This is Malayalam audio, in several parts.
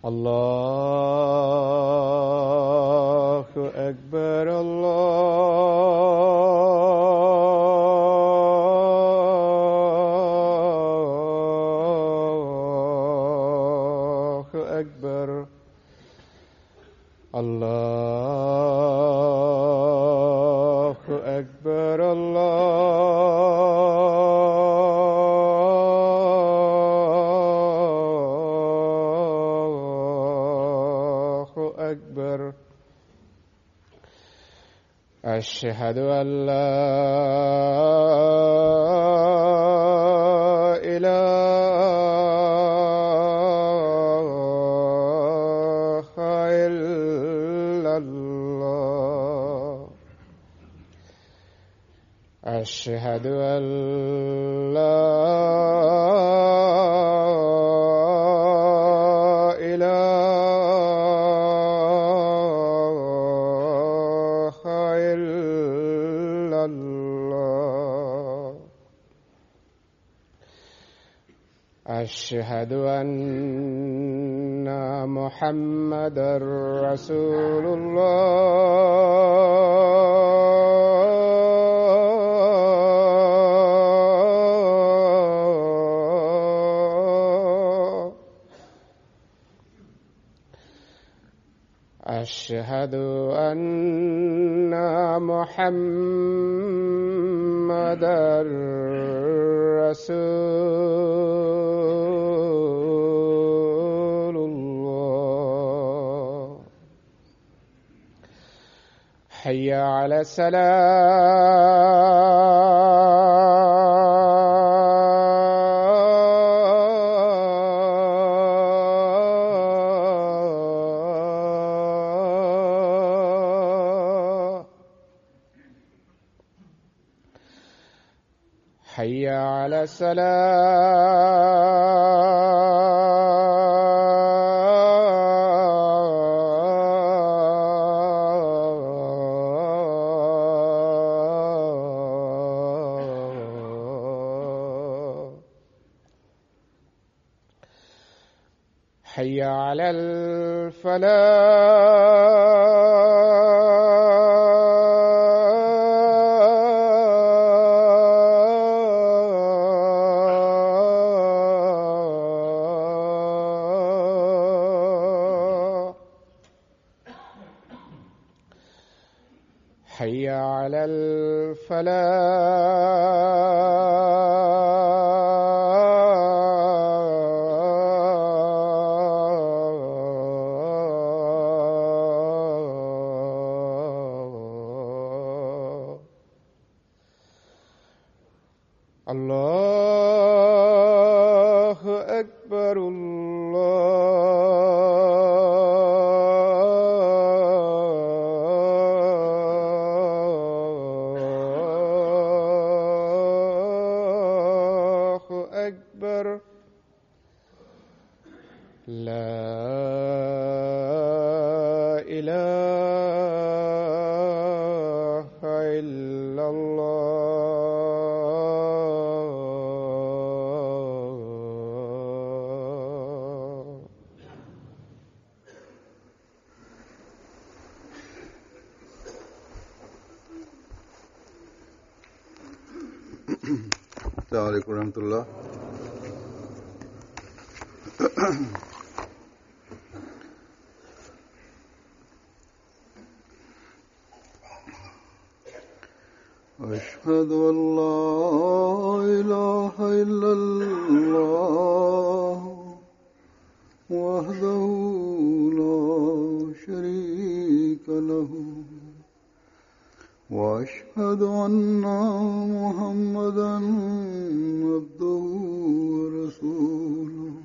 الله أكبر الله أكبر الله أكبر الله أكبر أشهد أن لا إله إلا الله أشهد أن لا إله إلا الله أشهد أن محمدا رسول الله أشهد أن محمدا رسول الله حي على السلام حي على السلام حي على الفلاح حي على الفلاح الله أكبر الله أكبر لا إله إلا الله السلام عليكم ورحمة الله أشهد أن لا إله إلا الله وحده لا شريك له وأشهد أن محمدا عبده ورسوله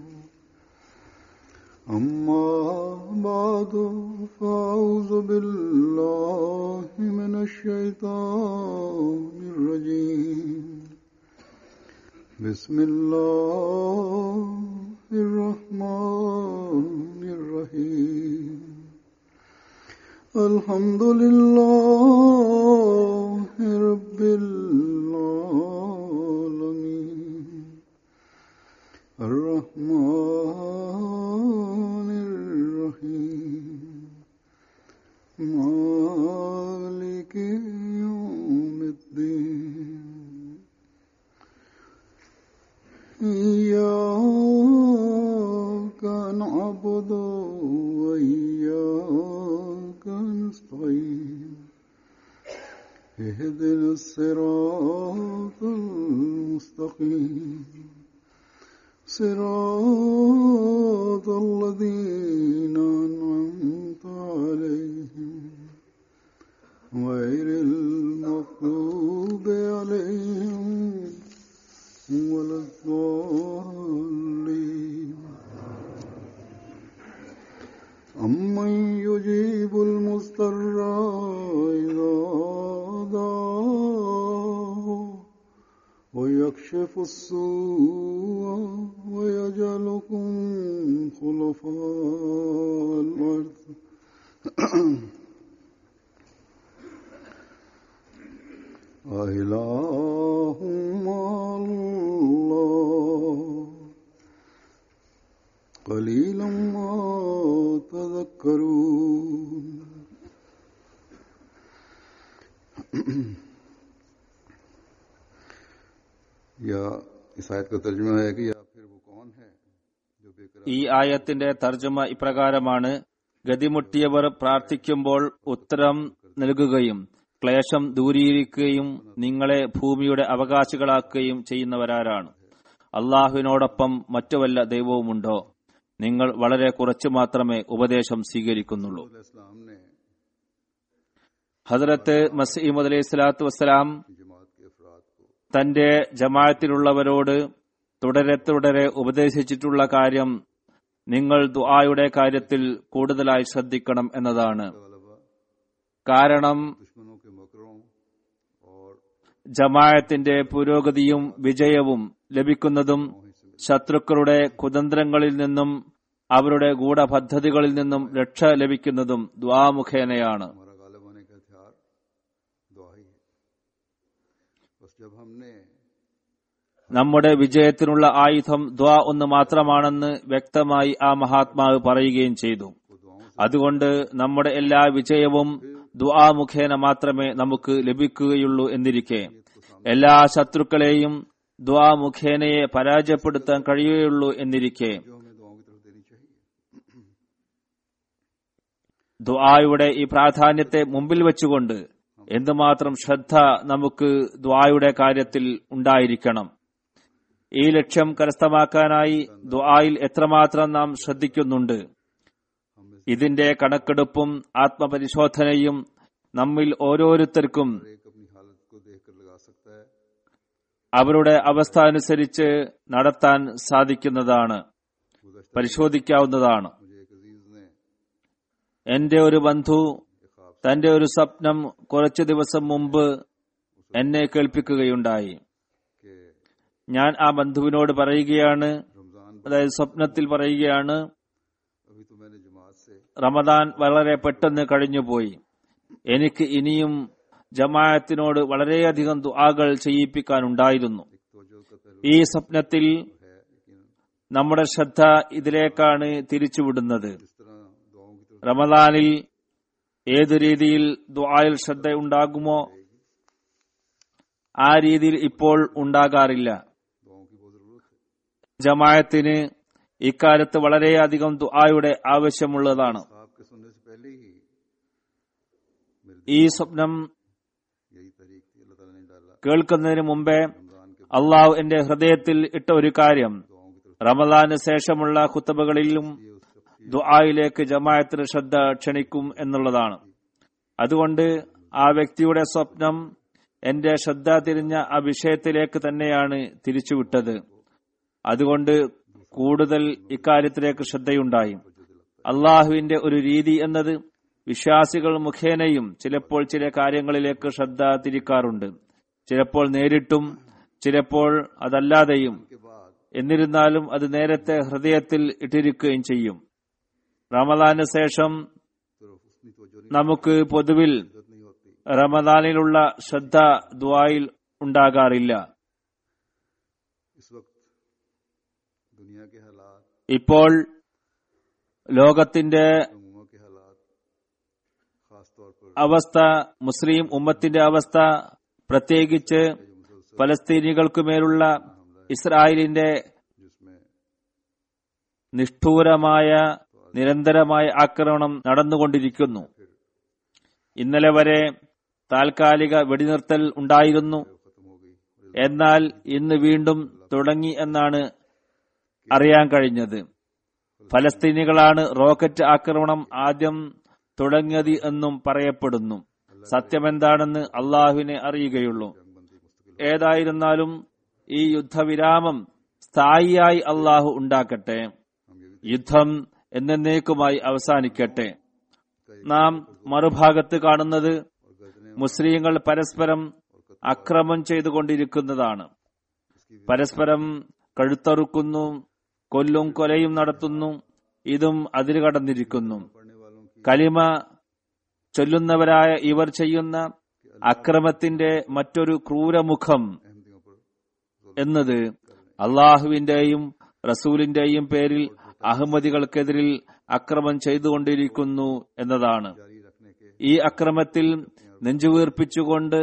أما بعد فأعوذ بالله من الشيطان الرجيم بسم الله الرحمن الرحيم الحمد لله رب العالمين الرحمن إياك نعبد وإياك نستعين اهدنا الصراط المستقيم صراط الذين أنعمت عليهم غير المغضوب عليهم ولا الضالين أمن يجيب المضطر إذا دعاه ويكشف السوء ويجعلكم خلفاء الأرض أإله مع الله قليلا ما تذكرون या इस आयत का तर्जुमा है कि या फिर वो कौन है जो बेकरार ഈ ആയത്തിന്റെ തർജ്ജമ ഇപ്രകാരമാണ് ഗതിമുട്ടിയവർ പ്രാർത്ഥിക്കുമ്പോൾ ഉത്തരം നൽകുകയും ക്ലേശം ദൂരീകരിക്കുകയും നിങ്ങളെ ഭൂമിയുടെ അവകാശികളാക്കുകയും ചെയ്യുന്നവരാരാണ് അള്ളാഹുവിനോടൊപ്പം മറ്റു വല്ല ദൈവവുമുണ്ടോ നിങ്ങൾ വളരെ കുറച്ചു മാത്രമേ ഉപദേശം സ്വീകരിക്കുന്നുള്ളൂ इस्लाम ने ഹസരത്ത് മസീമദ് അലൈഹി സ്വലാത്തു വസ്സലാം जमात के अफराद को തന്റെ ജമാഅത്തിലുള്ളവരോട് തുടരെ തുടരെ ഉപദേശിച്ചിട്ടുള്ള കാര്യം നിങ്ങൾ ദുആയുടെ കാര്യത്തിൽ കൂടുതലായി ശ്രദ്ധിക്കണം എന്നതാണ് गलबा കാരണം दुश्मनों के मकरों और ജമാഅത്തിന്റെ പുരോഗതിയും വിജയവും ലഭിക്കുന്നതും ശത്രുക്കളുടെ കുതന്ത്രങ്ങളിൽ നിന്നും അവരുടെ ഗൂഢപദ്ധതികളിൽ നിന്നും രക്ഷ ലഭിക്കുന്നതും ദ്വാമുഖേനയാണ് हमारा गालिब होने का हथियार दुआ ही है बस जब हमने നമ്മുടെ വിജയത്തിനുള്ള ആയുധം ദ്വാ ഒന്ന് മാത്രമാണെന്ന് വ്യക്തമായി ആ മഹാത്മാവ് പറയുകയും ചെയ്തു वो दुआओं से അതുകൊണ്ട് നമ്മുടെ എല്ലാ വിജയവും ദുആ മുഖേന മാത്രമേ നമുക്ക് ലഭിക്കുകയുള്ളൂ എന്നിരിക്കെ എല്ലാ ശത്രുക്കളെയും ദുആ മുഖേനയെ പരാജയപ്പെടുത്താൻ കഴിയുകയുള്ളൂ എന്നിരിക്കെ जो हमें दुआओं की तरफ देनी चाहिए ദുആയുടെ ഈ പ്രാധാന്യത്തെ മുമ്പിൽ വെച്ചുകൊണ്ട് എന്തുമാത്രം ശ്രദ്ധ നമുക്ക് ദുആയുടെ കാര്യത്തിൽ ഉണ്ടായിരിക്കണം ഈ ലക്ഷ്യം കരസ്ഥമാക്കാനായി ദുആയിൽ എത്രമാത്രം നാം ശ്രദ്ധിക്കുന്നുണ്ട് ഇതിന്റെ കണക്കെടുപ്പും ആത്മപരിശോധനയും നമ്മിൽ ഓരോരുത്തർക്കും एक अपनी हालत को देख कर लगा सकता है അവരുടെ അവസ്ഥ അനുസരിച്ച് നടത്താൻ സാധിക്കുന്നതാണ് പരിശോധിക്കാവുന്നതാണ് मुझे एक अजीज ने എന്റെ ഒരു ബന്ധു തന്റെ ഒരു സ്വപ്നം കുറച്ചു ദിവസം മുമ്പ് എന്നെ കേൾപ്പിക്കുകയുണ്ടായി कि ഞാൻ ആ ബന്ധുവിനോട് പറയുകയാണ് रमजान അതായത് സ്വപ്നത്തിൽ പറയുകയാണ് अभी तो मैंने जमात से റമദാൻ വളരെ പെട്ടെന്ന് കഴിഞ്ഞുപോയി എനിക്ക് ഇനിയും ജമാഅത്തിനോട് വളരെയധികം ദുആകൾ ചെയ്യിപ്പിക്കാനുണ്ടായിരുന്നു एक तोजो का पहलू ഈ സ്വപ്നത്തിൽ है लेकिन നമ്മുടെ ശ്രദ്ധ ഇതിലേക്കാണ് തിരിച്ചുവിടുന്നത് जिस तरह दुआओं की तरफ റമദാനിൽ ഏതു രീതിയിൽ ദുആയിൽ ശ്രദ്ധ ഉണ്ടാകുമോ ആ രീതിയിൽ ഇപ്പോൾ ഉണ്ടാകാറില്ല दुआओं की बहुत जरूरत है ജമാഅത്തിന് ഇക്കാലത്ത് വളരെയധികം ദുആയുടെ ആവശ്യമുള്ളതാണ് साहब के सुनने से पहले ही मेरे ഈ दिल സ്വപ്നം में यही तरीक थी अल्लाह ताला ने डाला കേൾക്കുന്നതിന് മുമ്പേ रमजान के അള്ളാഹു എന്റെ ഹൃദയത്തിൽ ഇട്ട ഒരു കാര്യം दुआओं की तरफ റമദാന് ശേഷമുള്ള കുത്തബകളിലും ये उस शख्स ദുആയിലേക്ക് ജമാഅത്തിന് ശ്രദ്ധ ക്ഷണിക്കും എന്നുള്ളതാണ് അതുകൊണ്ട് ആ വ്യക്തിയുടെ സ്വപ്നം എന്റെ ശ്രദ്ധ തിരിഞ്ഞ ആ വിഷയത്തിലേക്ക് തന്നെയാണ് തിരിച്ചുവിട്ടത് അതുകൊണ്ട് കൂടുതൽ ഇക്കാര്യത്തിലേക്ക് ശ്രദ്ധയുണ്ടായി അള്ളാഹുവിന്റെ ഒരു രീതി എന്നത് വിശ്വാസികൾ മുഖേനയും ചിലപ്പോൾ ചില കാര്യങ്ങളിലേക്ക് ശ്രദ്ധ തിരിക്കാറുണ്ട് ചിലപ്പോൾ നേരിട്ടും ചിലപ്പോൾ അതല്ലാതെയും के बाद എന്നിരുന്നാലും അത് നേരത്തെ ഹൃദയത്തിൽ ഇട്ടിരിക്കുകയും ചെയ്യും റമദാന് ശേഷം तरफ उसकी तवज्जो नहीं നമുക്ക് പൊതുവിൽ जरूरत नहीं होती റമദാനിലുള്ള ശ്രദ്ധ ദുആയിൽ ഉണ്ടാകാറില്ല इस वक्त दुनिया के हालात ഇപ്പോൾ ലോകത്തിന്റെ उम्मा के हालात खास तौर पर അവസ്ഥ മുസ്ലിം ഉമ്മത്തിന്റെ അവസ്ഥ പ്രത്യേകിച്ച് जो मुसलसल ഫലസ്തീനികൾക്കുമേലുള്ള ഇസ്രായേലിന്റെ जिसमें നിഷ്ഠൂരമായ നിരന്തരമായ ആക്രമണം നടന്നുകൊണ്ടിരിക്കുന്നു ഇന്നലെ വരെ താൽക്കാലിക വെടിനിർത്തൽ ഉണ്ടായിരുന്നു खत्म हो गई എന്നാൽ ഇന്ന് വീണ്ടും തുടങ്ങി എന്നാണ് അറിയാൻ കഴിഞ്ഞത് ഫലസ്തീനികളാണ് റോക്കറ്റ് ആക്രമണം ആദ്യം തുടങ്ങിയത് എന്നും പറയപ്പെടുന്നു സത്യമെന്താണെന്ന് അള്ളാഹുവിനെ അറിയുകയുള്ളൂ ഏതായിരുന്നാലും ഈ യുദ്ധവിരാമം സ്ഥായിയായി അള്ളാഹു ഉണ്ടാക്കട്ടെ യുദ്ധം എന്നേക്കുമായി അവസാനിക്കട്ടെ നാം മറുഭാഗത്ത് കാണുന്നത് മുസ്ലിങ്ങൾ പരസ്പരം അക്രമം ചെയ്തുകൊണ്ടിരിക്കുന്നതാണ് പരസ്പരം കഴുത്തറുക്കുന്നു കൊല്ലും കൊലയും നടത്തുന്നു ഇതും അതിര് കടന്നിരിക്കുന്നു കലിമ ചൊല്ലുന്നവരായ ഇവർ ചെയ്യുന്ന അക്രമത്തിന്റെ മറ്റൊരു ക്രൂരമുഖം എന്നത് അള്ളാഹുവിന്റെയും റസൂലിന്റെയും പേരിൽ അഹമ്മദികൾക്കെതിരിൽ അക്രമം ചെയ്തുകൊണ്ടിരിക്കുന്നു എന്നതാണ് जारी रखने के ഈ അക്രമത്തിൽ നെഞ്ചുവീർപ്പിച്ചുകൊണ്ട്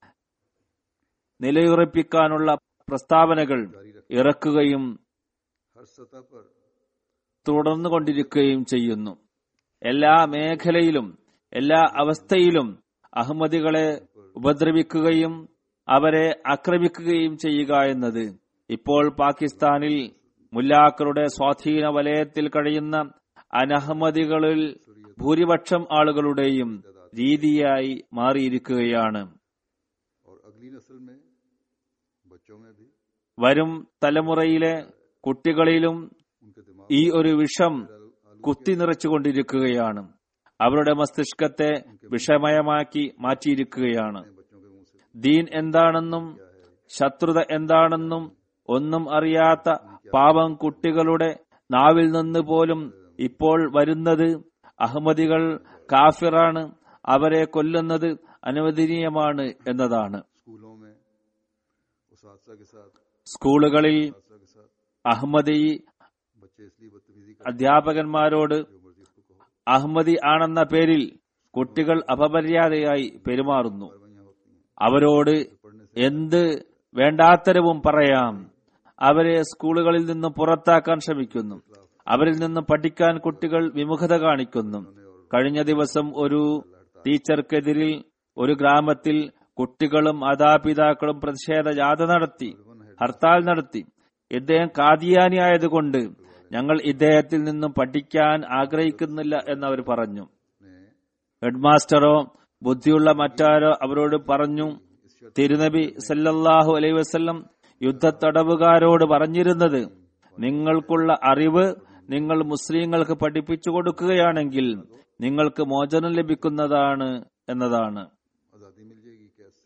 നിലയുറപ്പിക്കാനുള്ള പ്രസ്താവനകൾ ഇറക്കുകയും हर सतह पर തുടർന്നുകൊണ്ടിരിക്കുകയും ചെയ്യുന്നു എല്ലാ മേഖലയിലും എല്ലാ അവസ്ഥയിലും അഹമ്മദികളെ ഉപദ്രവിക്കുകയും അവരെ ആക്രമിക്കുകയും ചെയ്യുക എന്നത് ഇപ്പോൾ പാകിസ്ഥാനിൽ മുല്ലാക്കളുടെ സ്വാധീന വലയത്തിൽ കഴിയുന്ന അനഹമ്മദികളിൽ ഭൂരിപക്ഷം ആളുകളുടെയും രീതിയായി മാറിയിരിക്കുകയാണ് और अगली नस्ल में बच्चों में भी വരും തലമുറയിലെ കുട്ടികളിലും उनके दिमाग ഈ ഒരു വിഷം കുത്തി നിറച്ചുകൊണ്ടിരിക്കുകയാണ് അവരുടെ മസ്തിഷ്കത്തെ വിഷമയമാക്കി മാറ്റിയിരിക്കുകയാണ് बच्चों के मुंह से ദീൻ എന്താണെന്നും ശത്രുത എന്താണെന്നും ഒന്നും അറിയാത്ത പാവം കുട്ടികളുടെ നാവിൽ നിന്ന് പോലും ഇപ്പോൾ വരുന്നത് അഹമ്മദികൾ കാഫിറാണ് അവരെ കൊല്ലുന്നത് അനുവദനീയമാണ് എന്നതാണ് स्कूलों में उस हादसा के साथ സ്കൂളുകളിൽ हादसा के साथ അഹമ്മദി बच्चे इसलिए बदतमीजी कर അധ്യാപകന്മാരോട് जो मर्जी उसको कहो അഹമ്മദി ആണെന്ന പേരിൽ കുട്ടികൾ അപമര്യാദയായി പെരുമാറുന്നു वहाँ होती हैं അവരോട് എന്ത് വേണ്ടാത്തരവും പറയാം അവരെ സ്കൂളുകളിൽ നിന്ന് പുറത്താക്കാൻ ശ്രമിക്കുന്നു അവരിൽ നിന്ന് പഠിക്കാൻ കുട്ടികൾ വിമുഖത കാണിക്കുന്നു കഴിഞ്ഞ ദിവസം ഒരു ടീച്ചർക്കെതിരിൽ ഒരു ഗ്രാമത്തിൽ കുട്ടികളും മാതാപിതാക്കളും പ്രതിഷേധ ജാഥ നടത്തി ഹർത്താൽ നടത്തി ഇദ്ദേഹം കാദിയാനി ആയതുകൊണ്ട് ഞങ്ങൾ ഇദ്ദേഹത്തിൽ നിന്നും പഠിക്കാൻ ആഗ്രഹിക്കുന്നില്ല എന്നവർ പറഞ്ഞു ഹെഡ്മാസ്റ്ററോ ബുദ്ധിയുള്ള മറ്റാരോ അവരോട് പറഞ്ഞു തിരുനബി സല്ലല്ലാഹു അലൈഹി വസല്ലം യുദ്ധത്തടവുകാരോട് പറഞ്ഞിരുന്നത് നിങ്ങൾക്കുള്ള അറിവ് നിങ്ങൾ മുസ്ലിങ്ങൾക്ക് പഠിപ്പിച്ചു കൊടുക്കുകയാണെങ്കിൽ നിങ്ങൾക്ക് മോചനം ലഭിക്കുന്നതാണ് എന്നതാണ് आज़ादी मिल जाएगी कैसे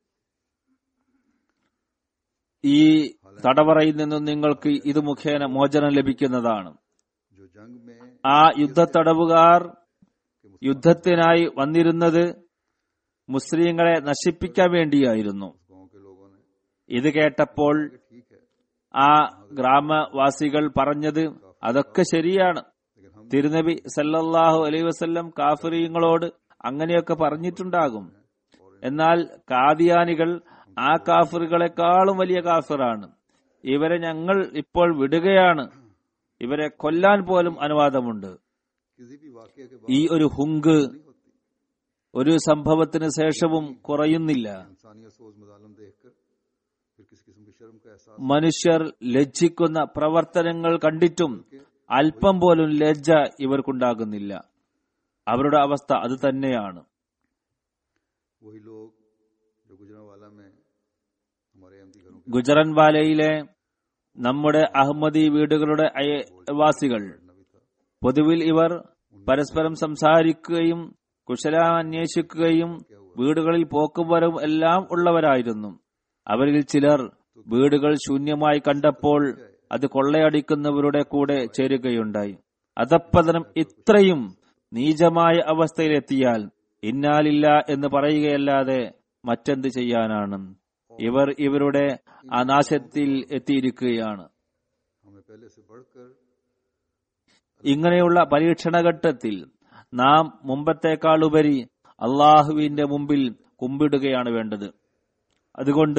ഈ തടവറയിൽ നിന്നും നിങ്ങൾക്ക് ഇത് മുഖേന മോചനം ലഭിക്കുന്നതാണ് जो जंग में ആ യുദ്ധത്തടവുകാർ യുദ്ധത്തിനായി വന്നിരുന്നത് മുസ്ലിങ്ങളെ നശിപ്പിക്കാൻ വേണ്ടിയായിരുന്നു गांव के लोगों ने ഇത് കേട്ടപ്പോൾ ठीक है ആ ഗ്രാമവാസികൾ പറഞ്ഞത് അതൊക്കെ ശരിയാണ് തിരുനബി സല്ലല്ലാഹു അലൈഹി വസല്ലം കാഫിറിയങ്ങളോട് അങ്ങനെയൊക്കെ പറഞ്ഞിട്ടുണ്ടാകും എന്നാൽ കാദിയാനികൾ ആ കാഫിറുകളെക്കാളും വലിയ കാഫിറാണ് ഇവരെ ഞങ്ങൾ ഇപ്പോൾ വിടുകയാണ് ഇവരെ കൊല്ലാൻ പോലും അനുവാദമുണ്ട് किसी भी वाक्य के ഈ ഒരു ഹുങ്ക് ഒരു സംഭവത്തിന് ശേഷവും കുറയുന്നില്ല इंसानियत सोच मजालम देखकर फिर किसी किस्म की शर्म का एहसास മനുഷ്യർ ലജ്ജിക്കുന്ന പ്രവർത്തനങ്ങൾ കണ്ടിട്ടും അല്പം പോലും ലജ്ജ ഇവർക്കുണ്ടാകുന്നില്ല അവരുടെ അവസ്ഥ അത് തന്നെയാണ് वही लोग जो गुजरावाला में हमारे अहमदी घरों के ഗുജറൻവാലയിലെ നമ്മുടെ അഹമ്മദി വീടുകളുടെ അയൽവാസികൾ नबी था പൊതുവിൽ ഇവർ പരസ്പരം സംസാരിക്കുകയും കുശലം അന്വേഷിക്കുകയും വീടുകളിൽ പോക്കുവരവും എല്ലാം ഉള്ളവരായിരുന്നു അവരിൽ ചിലർ വീടുകൾ ശൂന്യമായി കണ്ടപ്പോൾ അത് കൊള്ളയടിക്കുന്നവരുടെ കൂടെ ചേരുകയുണ്ടായി അധപ്പതനം ഇത്രയും നീചമായ അവസ്ഥയിലെത്തിയാൽ ഇന്നാലില്ല എന്ന് പറയുകയല്ലാതെ മറ്റെന്ത് ചെയ്യാനാണ് ഇവർ ഇവരുടെ അനാശത്തിൽ എത്തിയിരിക്കുകയാണ് हमें पहले से बढ़कर ഇങ്ങനെയുള്ള പരീക്ഷണഘട്ടത്തിൽ നാം മുമ്പത്തേക്കാളുപരി അള്ളാഹുവിന്റെ മുമ്പിൽ കുമ്പിടുകയാണ് വേണ്ടത് അതുകൊണ്ട്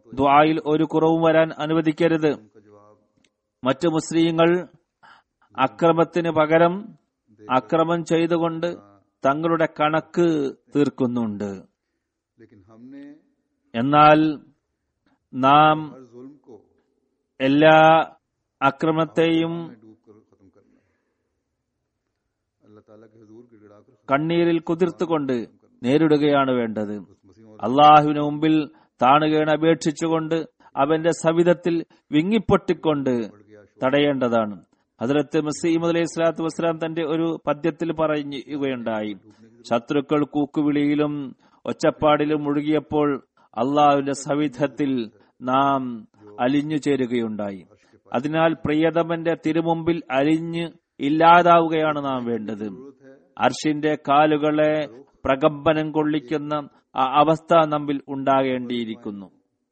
ദ്വായിൽ ഒരു കുറവും വരാൻ അനുവദിക്കരുത് का जवाब മറ്റു മുസ്ലിങ്ങൾ അക്രമത്തിന് പകരം അക്രമം ചെയ്തുകൊണ്ട് തങ്ങളുടെ കണക്ക് തീർക്കുന്നുണ്ട് लेकिन हमने എന്നാൽ നാം हर जुल्म को എല്ലാ അക്രമത്തെയും में डूब कर खत्म करना है अल्लाह ताला के हजूर गिड़गिड़ा कर കണ്ണീരിൽ കുതിർത്തുകൊണ്ട് നേരിടുകയാണ് വേണ്ടത് उस मसीह और അള്ളാഹുവിന് മുമ്പിൽ താണുകയാണ് അപേക്ഷിച്ചുകൊണ്ട് അവന്റെ സവിധത്തിൽ വിങ്ങിപ്പൊട്ടിക്കൊണ്ട് തടയേണ്ടതാണ് ഹജറത്ത് മസീമദ് അലൈഹി സ്വലാത്തു വസ്സലാം തന്റെ ഒരു പദ്യത്തിൽ പറയുകയുണ്ടായി ശത്രുക്കൾ കൂക്കുവിളിയിലും ഒച്ചപ്പാടിലും മുഴുകിയപ്പോൾ അള്ളാഹുവിന്റെ സവിധത്തിൽ നാം അലിഞ്ഞു ചേരുകയുണ്ടായി അതിനാൽ പ്രിയതമന്റെ തിരുമുമ്പിൽ അലിഞ്ഞ് ഇല്ലാതാവുകയാണ് നാം വേണ്ടത് അർഷിന്റെ കാലുകളെ പ്രകമ്പനം കൊള്ളിക്കുന്ന ആ അവസ്ഥ നമ്മിൽ ഉണ്ടാകേണ്ടിയിരിക്കുന്നു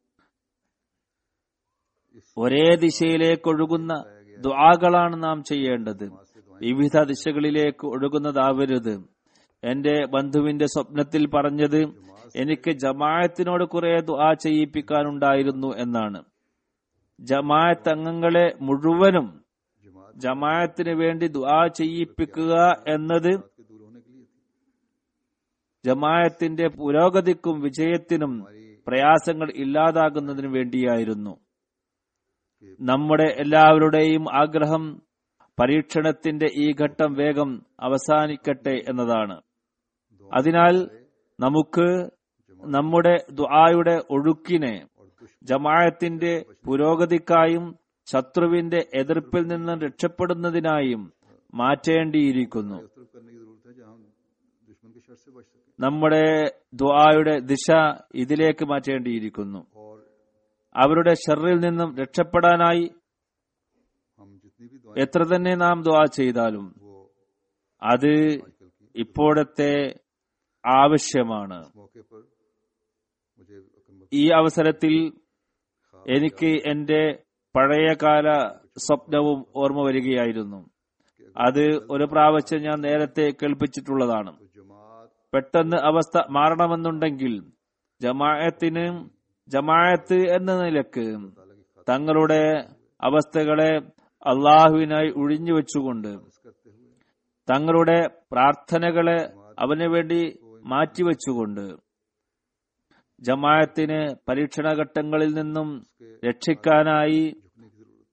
ഒരേ ദിശയിലേക്ക് ഒഴുകുന്ന ദ്വാകളാണ് നാം ചെയ്യേണ്ടത് വിവിധ ദിശകളിലേക്ക് ഒഴുകുന്നതാവരുത് എന്റെ ബന്ധുവിന്റെ സ്വപ്നത്തിൽ പറഞ്ഞത് എനിക്ക് ജമായത്തിനോട് കുറെ ദ്വാ ചെയ്യിപ്പിക്കാനുണ്ടായിരുന്നു എന്നാണ് ജമായത്ത് അംഗങ്ങളെ മുഴുവനും ജമായത്തിന് വേണ്ടി ദ്വാ ചെയ്യിപ്പിക്കുക എന്നത് के दूर होने के लिए थी ജമായത്തിന്റെ പുരോഗതിക്കും വിജയത്തിനും പ്രയാസങ്ങൾ ഇല്ലാതാകുന്നതിനു വേണ്ടിയായിരുന്നു നമ്മുടെ എല്ലാവരുടെയും ആഗ്രഹം പരീക്ഷണത്തിന്റെ ഈ ഘട്ടം വേഗം അവസാനിക്കട്ടെ എന്നതാണ് അതിനാൽ നമുക്ക് നമ്മുടെ ദുആയുടെ ഒഴുക്കിനെ ജമായത്തിന്റെ പുരോഗതിക്കായും ശത്രുവിന്റെ എതിർപ്പിൽ നിന്ന് രക്ഷപ്പെടുന്നതിനായും മാറ്റേണ്ടിയിരിക്കുന്നു उस तरफ करने की जरूरत है जहाँ हम दुश्मन के शर से बच सकें നമ്മുടെ ദുആയുടെ ദിശ ഇതിലേക്ക് മാറ്റേണ്ടിയിരിക്കുന്നു और അവരുടെ ഷെറിൽ നിന്നും രക്ഷപ്പെടാനായി हम जितनी भी दुआएं എത്ര തന്നെ നാം ദുആ ചെയ്താലും वो അത് आजकल की ഇപ്പോഴത്തെ ആവശ്യമാണ് इस मौके पर मुझे अकबर ഈ അവസരത്തിൽ എനിക്ക് എന്റെ പഴയകാല സ്വപ്നവും ഓർമ്മ വരികയായിരുന്നു അത് ഒരു പ്രാവശ്യം ഞാൻ നേരത്തെ കേൾപ്പിച്ചിട്ടുള്ളതാണ് तो जमात പെട്ടെന്ന് അവസ്ഥ മാറണമെന്നുണ്ടെങ്കിൽ ജമാഅത്തിന് ജമാഅത്ത് എന്ന നിലക്ക് തങ്ങളുടെ അവസ്ഥകളെ അള്ളാഹുവിനായി ഒഴിഞ്ഞു വെച്ചുകൊണ്ട് करते हुए തങ്ങളുടെ പ്രാർത്ഥനകളെ അവന് വേണ്ടി മാറ്റിവെച്ചുകൊണ്ട് ജമാഅത്തിന് പരീക്ഷണഘട്ടങ്ങളിൽ നിന്നും രക്ഷിക്കാനായി झुकने की जरूरत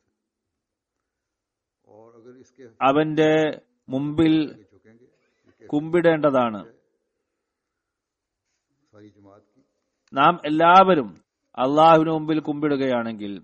है और अगर इसके അവന്റെ മുമ്പിൽ आगे झुकेंगे ये कैसे കുമ്പിടേണ്ടതാണ് सारी जमात की നാം എല്ലാവരും അള്ളാഹുവിന് മുമ്പിൽ കുമ്പിടുകയാണെങ്കിൽ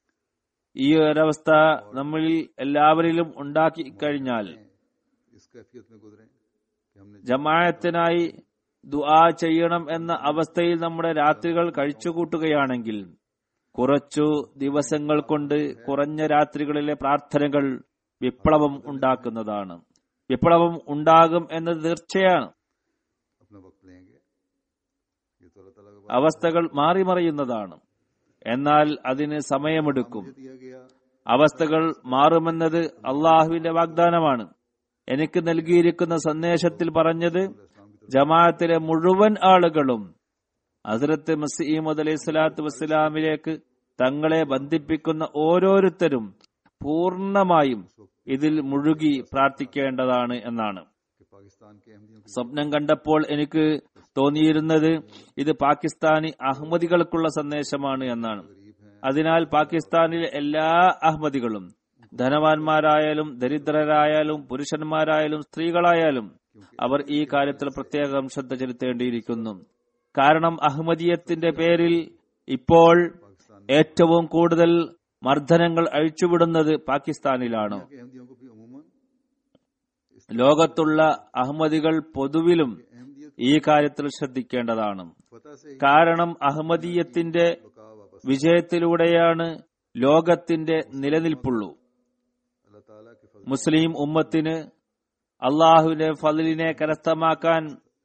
ഈ ഒരവസ്ഥ നമ്മളിൽ എല്ലാവരിലും ഉണ്ടാക്കി കഴിഞ്ഞാൽ इस कैफियत में गुजरे कि हमने ജമായത്തിനായി ദുആ ചെയ്യണം എന്ന അവസ്ഥയിൽ നമ്മുടെ രാത്രികൾ കഴിച്ചുകൂട്ടുകയാണെങ്കിൽ കുറച്ചു ദിവസങ്ങൾ കൊണ്ട് കുറഞ്ഞ രാത്രികളിലെ പ്രാർത്ഥനകൾ വിപ്ലവം ഉണ്ടാക്കുന്നതാണ് വിപ്ലവം ഉണ്ടാകും എന്നത് തീർച്ചയാണ് अपना वक्त लेंगे ये तो अल्लाह ताला का അവസ്ഥകൾ മാറിമറിയുന്നതാണ് എന്നാൽ അതിന് സമയമെടുക്കും वादा दिया गया അവസ്ഥകൾ മാറുമെന്നത് അള്ളാഹുവിന്റെ വാഗ്ദാനമാണ് എനിക്ക് നൽകിയിരിക്കുന്ന സന്ദേശത്തിൽ പറഞ്ഞത് ജമാഅത്തിലെ മുഴുവൻ ആളുകളും ഹസരത്ത് മസീമദ് അലൈഹി സ്വലാത്തു വസ്സലാമിലേക്ക് തങ്ങളെ ബന്ധിപ്പിക്കുന്ന ഓരോരുത്തരും പൂർണ്ണമായും ഇതിൽ മുഴുകി പ്രാർത്ഥിക്കേണ്ടതാണ് എന്നാണ് कि पाकिस्तान के अहमदियों की സ്വപ്നം കണ്ടപ്പോൾ എനിക്ക് തോന്നിയിരുന്നത് ഇത് പാകിസ്ഥാനി അഹമ്മദികൾക്കുള്ള സന്ദേശമാണ് എന്നാണ് അതിനാൽ പാകിസ്ഥാനിലെ എല്ലാ അഹമ്മദികളും ധനവാന്മാരായാലും ദരിദ്രരായാലും പുരുഷന്മാരായാലും സ്ത്രീകളായാലും അവർ ഈ കാര്യത്തിൽ പ്രത്യേകം ശ്രദ്ധ ചെലുത്തേണ്ടിയിരിക്കുന്നു കാരണം അഹമ്മദീയത്തിന്റെ പേരിൽ ഇപ്പോൾ ഏറ്റവും കൂടുതൽ മർദ്ദനങ്ങൾ അഴിച്ചുവിടുന്നത് പാകിസ്ഥാനിലാണ് के अहमदियों को भी अमूमन ലോകത്തുള്ള അഹമ്മദികൾ പൊതുവിലും अहमदियत ഈ കാര്യത്തിൽ ശ്രദ്ധിക്കേണ്ടതാണ് फतह से ही കാരണം അഹമ്മദീയത്തിന്റെ बका वापस വിജയത്തിലൂടെയാണ് ലോകത്തിന്റെ നിലനിൽപ്പുള്ളൂ अल्लाह ताला के फजल മുസ്ലിം ഉമ്മത്തിന് അള്ളാഹുവിന്റെ ഫലിനെ കരസ്ഥമാക്കാൻ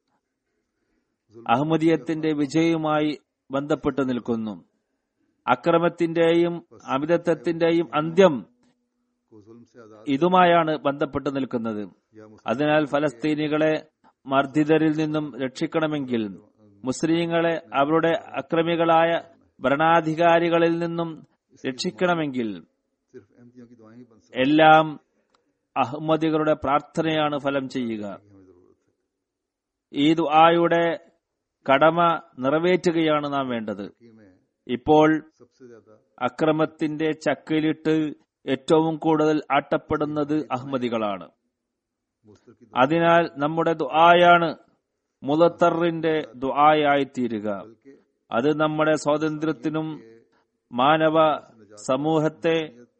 അഹമ്മദീയത്തിന്റെ വിജയവുമായി ബന്ധപ്പെട്ട് നിൽക്കുന്നു അക്രമത്തിന്റെയും അമിതത്വത്തിന്റെയും അന്ത്യം को जुल्म से आजाद ഇതുമായാണ് ബന്ധപ്പെട്ട് നിൽക്കുന്നത് या मुस्लिम അതിനാൽ ഫലസ്തീനികളെ മർദ്ദിതരിൽ നിന്നും രക്ഷിക്കണമെങ്കിൽ മുസ്ലിങ്ങളെ അവരുടെ അക്രമികളായ ഭരണാധികാരികളിൽ നിന്നും രക്ഷിക്കണമെങ്കിൽ सिर्फ अहमदियों की दुआएं ही बन सकती എല്ലാം അഹമ്മദികളുടെ പ്രാർത്ഥനയാണ് ഫലം ചെയ്യുക हमें जरूरत है ഈ ദുആയുടെ കടമ നിറവേറ്റുകയാണ് നാം വേണ്ടത് कि में ഇപ്പോൾ सबसे ज्यादा അക്രമത്തിന്റെ ചക്കയിലിട്ട് ഏറ്റവും കൂടുതൽ ആട്ടപ്പെടുന്നത് അഹമ്മദികളാണ് मुस्तर की അതിനാൽ നമ്മുടെ ദുആയാണ് മുലത്തറിന്റെ ദുആയായിത്തീരുക बल्कि അത് നമ്മുടെ സ്വാതന്ത്ര്യത്തിനും മാനവ സമൂഹത്തെ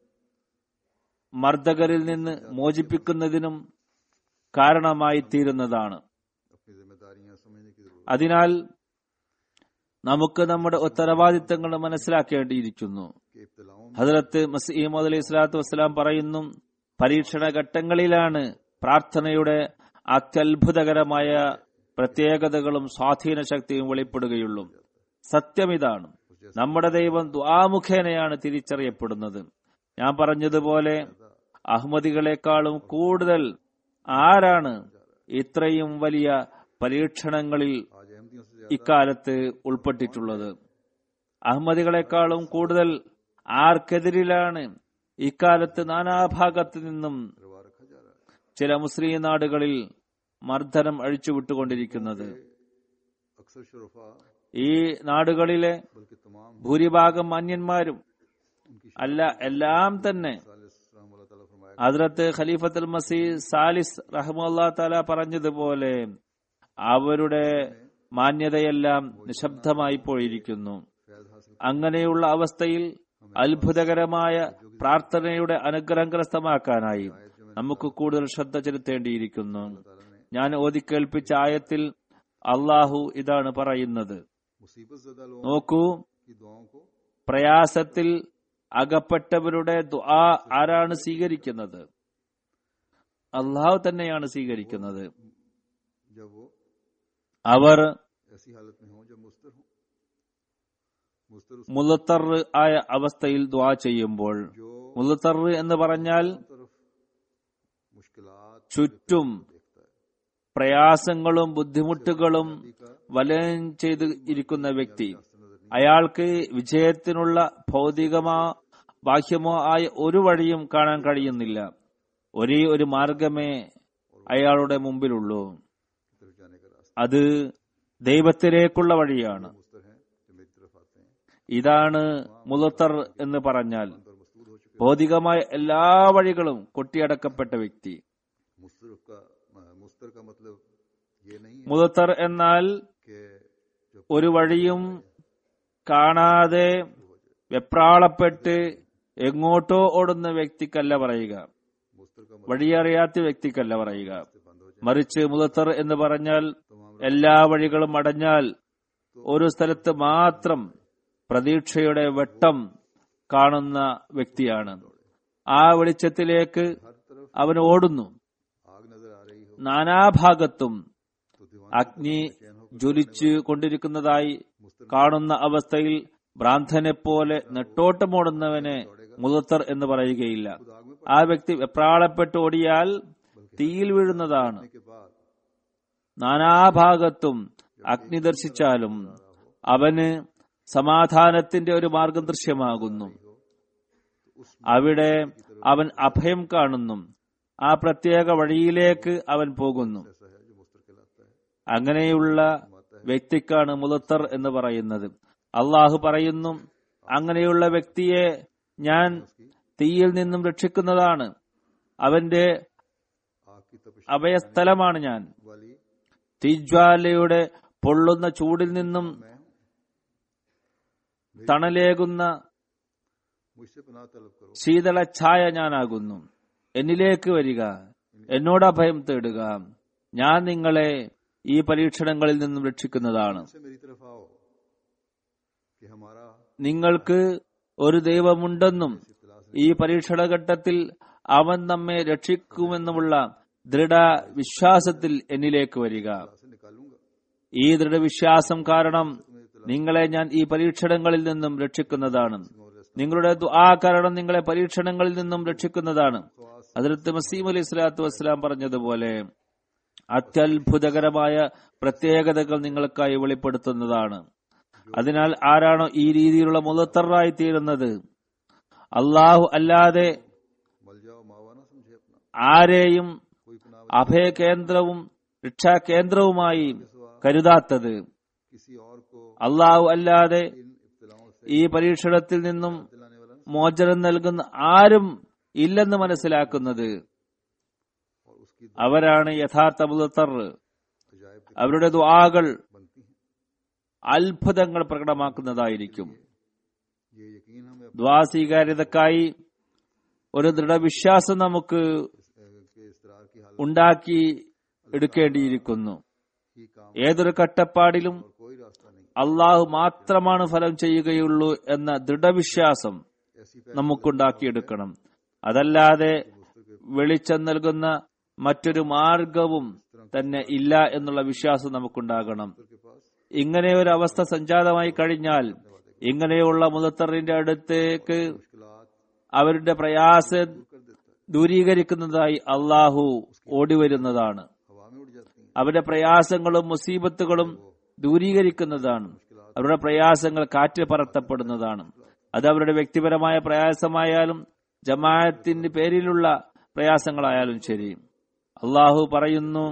മർദ്ദകരിൽ നിന്ന് മോചിപ്പിക്കുന്നതിനും കാരണമായി തീരുന്നതാണ് अपनी जिम्मेदारियां समझने की जरूरत അതിനാൽ നമുക്ക് നമ്മുടെ ഉത്തരവാദിത്തങ്ങൾ മനസ്സിലാക്കേണ്ടിയിരിക്കുന്നു है कि इब्तलाओं में ഹജറത്ത് മസീമദ് അലൈഹി സ്വലാത്തു വസ്സലാം പറയുന്നു പരീക്ഷണ ഘട്ടങ്ങളിലാണ് പ്രാർത്ഥനയുടെ അത്യത്ഭുതകരമായ പ്രത്യേകതകളും സ്വാധീന ശക്തിയും വെളിപ്പെടുകയുള്ളൂ സത്യം ഇതാണ് നമ്മുടെ ദൈവം ദ്വാമുഖേനയാണ് തിരിച്ചറിയപ്പെടുന്നത് ഞാൻ പറഞ്ഞതുപോലെ അഹമ്മദികളെക്കാളും കൂടുതൽ ആരാണ് ഇത്രയും വലിയ പരീക്ഷണങ്ങളിൽ आज अहमदियों से ഇക്കാലത്ത് ഉൾപ്പെട്ടിട്ടുള്ളത് അഹമ്മദികളെക്കാളും കൂടുതൽ ആർക്കെതിരിലാണ് ഇക്കാലത്ത് നാനാഭാഗത്തു നിന്നും रवा रखा जा रहा है ചില മുസ്ലിം നാടുകളിൽ മർദ്ദനം അഴിച്ചുവിട്ടുകൊണ്ടിരിക്കുന്നത് अक्सर शरफा ഈ നാടുകളിലെ बल्कि तमाम ഭൂരിഭാഗം മാന്യന്മാരും उनकी അല്ല എല്ലാം തന്നെ सालिस रहमतुल्लाह ताला फरमाया ഹദ്രത്ത് ഖലീഫത്തുൽ മസീ സാലിസ് റഹ്മുല്ലാ തല പറഞ്ഞതുപോലെ അവരുടെ മാന്യതയെല്ലാം നിശബ്ദമായി പോയിരിക്കുന്നു फैज हासिल അങ്ങനെയുള്ള അവസ്ഥയിൽ അത്ഭുതകരമായ പ്രാർത്ഥനയുടെ അനുഗ്രഹം കരസ്ഥമാക്കാനായി നമുക്ക് കൂടുതൽ ശ്രദ്ധ ചെലുത്തേണ്ടിയിരിക്കുന്നു ताला ने ഞാൻ ഓതിക്കേൽപ്പിച്ച ആയത്തിൽ അള്ളാഹു ഇതാണ് പറയുന്നത് मुसीबत ज़दा लोगों നോക്കൂ की दुआओं को പ്രയാസത്തിൽ അകപ്പെട്ടവരുടെ ദുആ ആരാണ് സ്വീകരിക്കുന്നത് അള്ളാഹു തന്നെയാണ് സ്വീകരിക്കുന്നത് जब वो അവർ ऐसी हालत में हों जब मुस्तर हों मुस्तर उस മുലത്തർ ആയ അവസ്ഥയിൽ ദ്വാ ചെയ്യുമ്പോൾ जो മുലത്തർ എന്ന് പറഞ്ഞാൽ तरफ मुश्किलात ചുറ്റും देखता है പ്രയാസങ്ങളും ബുദ്ധിമുട്ടുകളും വലയം ചെയ്ത് ഇരിക്കുന്ന വ്യക്തി അയാൾക്ക് വിജയത്തിനുള്ള ഭൗതികമോ ബാഹ്യമോ ആയ ഒരു വഴിയും കാണാൻ കഴിയുന്നില്ല ഒരേ ഒരു മാർഗമേ അയാളുടെ മുമ്പിലുള്ളൂ की तरफ जाने का रास्ता അത് ദൈവത്തിലേക്കുള്ള വഴിയാണ് मुस्तर हैं जो मेरी तरफ आते हैं ഇതാണ് മുലത്തർ എന്ന് പറഞ്ഞാൽ और मसलूद हो चुके ഭൗതികമായ എല്ലാ വഴികളും കൊട്ടിയടക്കപ്പെട്ട വ്യക്തി मुस्तर का मुस्तर का मतलब ये नहीं है മുലത്തർ എന്നാൽ कि जो ഒരു വഴിയും കാണാതെ വെപ്രാളപ്പെട്ട് എങ്ങോട്ടോ ഓടുന്ന വ്യക്തിക്കല്ല പറയുക मुस्तर का വഴിയറിയാത്ത വ്യക്തിക്കല്ല പറയുക मतलब बंद हो जाए മറിച്ച് മുലത്തർ എന്ന് പറഞ്ഞാൽ तमाम എല്ലാ വഴികളും അടഞ്ഞാൽ ഒരു സ്ഥലത്ത് മാത്രം പ്രതീക്ഷയുടെ വെട്ടം കാണുന്ന വ്യക്തിയാണ് ആ വെളിച്ചത്തിലേക്ക് हर तरफ അവൻ ഓടുന്നു आग नजर आ रही हो നാനാഭാഗത്തും तो दीवान അഗ്നി ജ്വലിച്ചു കൊണ്ടിരിക്കുന്നതായി കാണുന്ന അവസ്ഥയിൽ ഭ്രാന്തനെ പോലെ നെട്ടോട്ടമോടുന്നവനെ മുതത്തർ എന്ന് പറയുകയില്ല खुद आग में ആ വ്യക്തി വെപ്രാളപ്പെട്ട് ഓടിയാൽ തീയിൽ വീഴുന്നതാണ് पड़ने के बाद നാനാഭാഗത്തും അഗ്നി ദർശിച്ചാലും അവന് സമാധാനത്തിന്റെ ഒരു മാർഗം ദൃശ്യമാകുന്നു അവിടെ അവൻ അഭയം കാണുന്നു ആ പ്രത്യേക വഴിയിലേക്ക് അവൻ പോകുന്നു ऐसा है जो मुस्तर कहलाता है അങ്ങനെയുള്ള വ്യക്തിക്കാണ് മുലത്തർ എന്ന് പറയുന്നത് അള്ളാഹു പറയുന്നു അങ്ങനെയുള്ള വ്യക്തിയെ ഞാൻ തീയിൽ നിന്നും രക്ഷിക്കുന്നതാണ് അവന്റെ आग की तपिश അഭയസ്ഥലമാണ് ഞാൻ वाली തീജ്വാലയുടെ പൊള്ളുന്ന ചൂടിൽ നിന്നും मैं हूँ തണലേകുന്ന मुझसे पनाह तलब करो ശീതള ഛായ ഞാനാകുന്നു എന്നിലേക്ക് വരിക എന്നോട് അഭയം തേടുക ഞാൻ നിങ്ങളെ ഈ പരീക്ഷണങ്ങളിൽ നിന്നും രക്ഷിക്കുന്നതാണ് से मेरी तरफ आओ कि हमारा നിങ്ങൾക്ക് ഒരു ദൈവമുണ്ടെന്നും ഈ പരീക്ഷണഘട്ടത്തിൽ അവൻ നമ്മെ രക്ഷിക്കുമെന്നുമുള്ള ദൃഢ വിശ്വാസത്തിൽ എന്നിലേക്ക് വരിക से निकालूंगा ഈ ദൃഢവിശ്വാസം കാരണം നിങ്ങളെ ഞാൻ ഈ പരീക്ഷണങ്ങളിൽ നിന്നും രക്ഷിക്കുന്നതാണ് നിങ്ങളുടെ ദുആ കാരണം നിങ്ങളെ പരീക്ഷണങ്ങളിൽ നിന്നും രക്ഷിക്കുന്നതാണ് അതിർത്ത് മസീം അലി സ്വലാത്തു വസ്സലാം പറഞ്ഞതുപോലെ അത്യത്ഭുതകരമായ പ്രത്യേകതകൾ നിങ്ങൾക്കായി വെളിപ്പെടുത്തുന്നതാണ് അതിനാൽ ആരാണോ ഈ രീതിയിലുള്ള മുതത്തറായി തീരുന്നത് അള്ളാഹു അല്ലാതെ मल जाओ मावा ना समझे अपना ആരെയും कोई पनाह അഭയകേന്ദ്രവും രക്ഷാകേന്ദ്രവുമായി കരുതാത്തത് किसी और को അള്ളാഹു അല്ലാതെ इन इब्तलाओं से ഈ പരീക്ഷണത്തിൽ നിന്നും दिलाने वाला മോചനം നൽകുന്ന ആരും ഇല്ലെന്ന് മനസ്സിലാക്കുന്നത് और उसकी അവരാണ് യഥാർത്ഥ മുതത്തർ अजायब അവരുടെ ദുആകൾ बनती हैं അത്ഭുതങ്ങൾ പ്രകടമാക്കുന്നതായിരിക്കും ये यकीन हमें ദ്വാ സ്വീകാര്യതക്കായി ഒരു ദൃഢവിശ്വാസം നമുക്ക് अपने के इसरार की हालत ഉണ്ടാക്കി എടുക്കേണ്ടിയിരിക്കുന്നു ही काम ഏതൊരു കട്ടപ്പാടിലും और कोई रास्ता नहीं അള്ളാഹു മാത്രമാണ് ഫലം ചെയ്യുകയുള്ളൂ എന്ന ദൃഢവിശ്വാസം ऐसी നമുക്കുണ്ടാക്കിയെടുക്കണം അതല്ലാതെ വെളിച്ചം നൽകുന്ന മറ്റൊരു മാർഗവും തന്നെ ഇല്ല എന്നുള്ള വിശ്വാസം നമുക്കുണ്ടാകണം के पास ഇങ്ങനെ ഒരു അവസ്ഥ സംജാതമായി കഴിഞ്ഞാൽ ഇങ്ങനെയുള്ള മുതത്തറിന്റെ അടുത്തേക്ക് मुश्किलात അവരുടെ പ്രയാസം कर देता है ദൂരീകരിക്കുന്നതായി അള്ളാഹു ഓടിവരുന്നതാണ് हवा में उड़ जाती हैं അവരുടെ പ്രയാസങ്ങളും മുസീബത്തുകളും ദൂരീകരിക്കുന്നതാണ് അവരുടെ പ്രയാസങ്ങൾ കാറ്റ് പറത്തപ്പെടുന്നതാണ് അത് അവരുടെ വ്യക്തിപരമായ പ്രയാസമായാലും ജമാഅത്തിന്റെ പേരിലുള്ള പ്രയാസങ്ങളായാലും ശരി അള്ളാഹു പറയുന്നു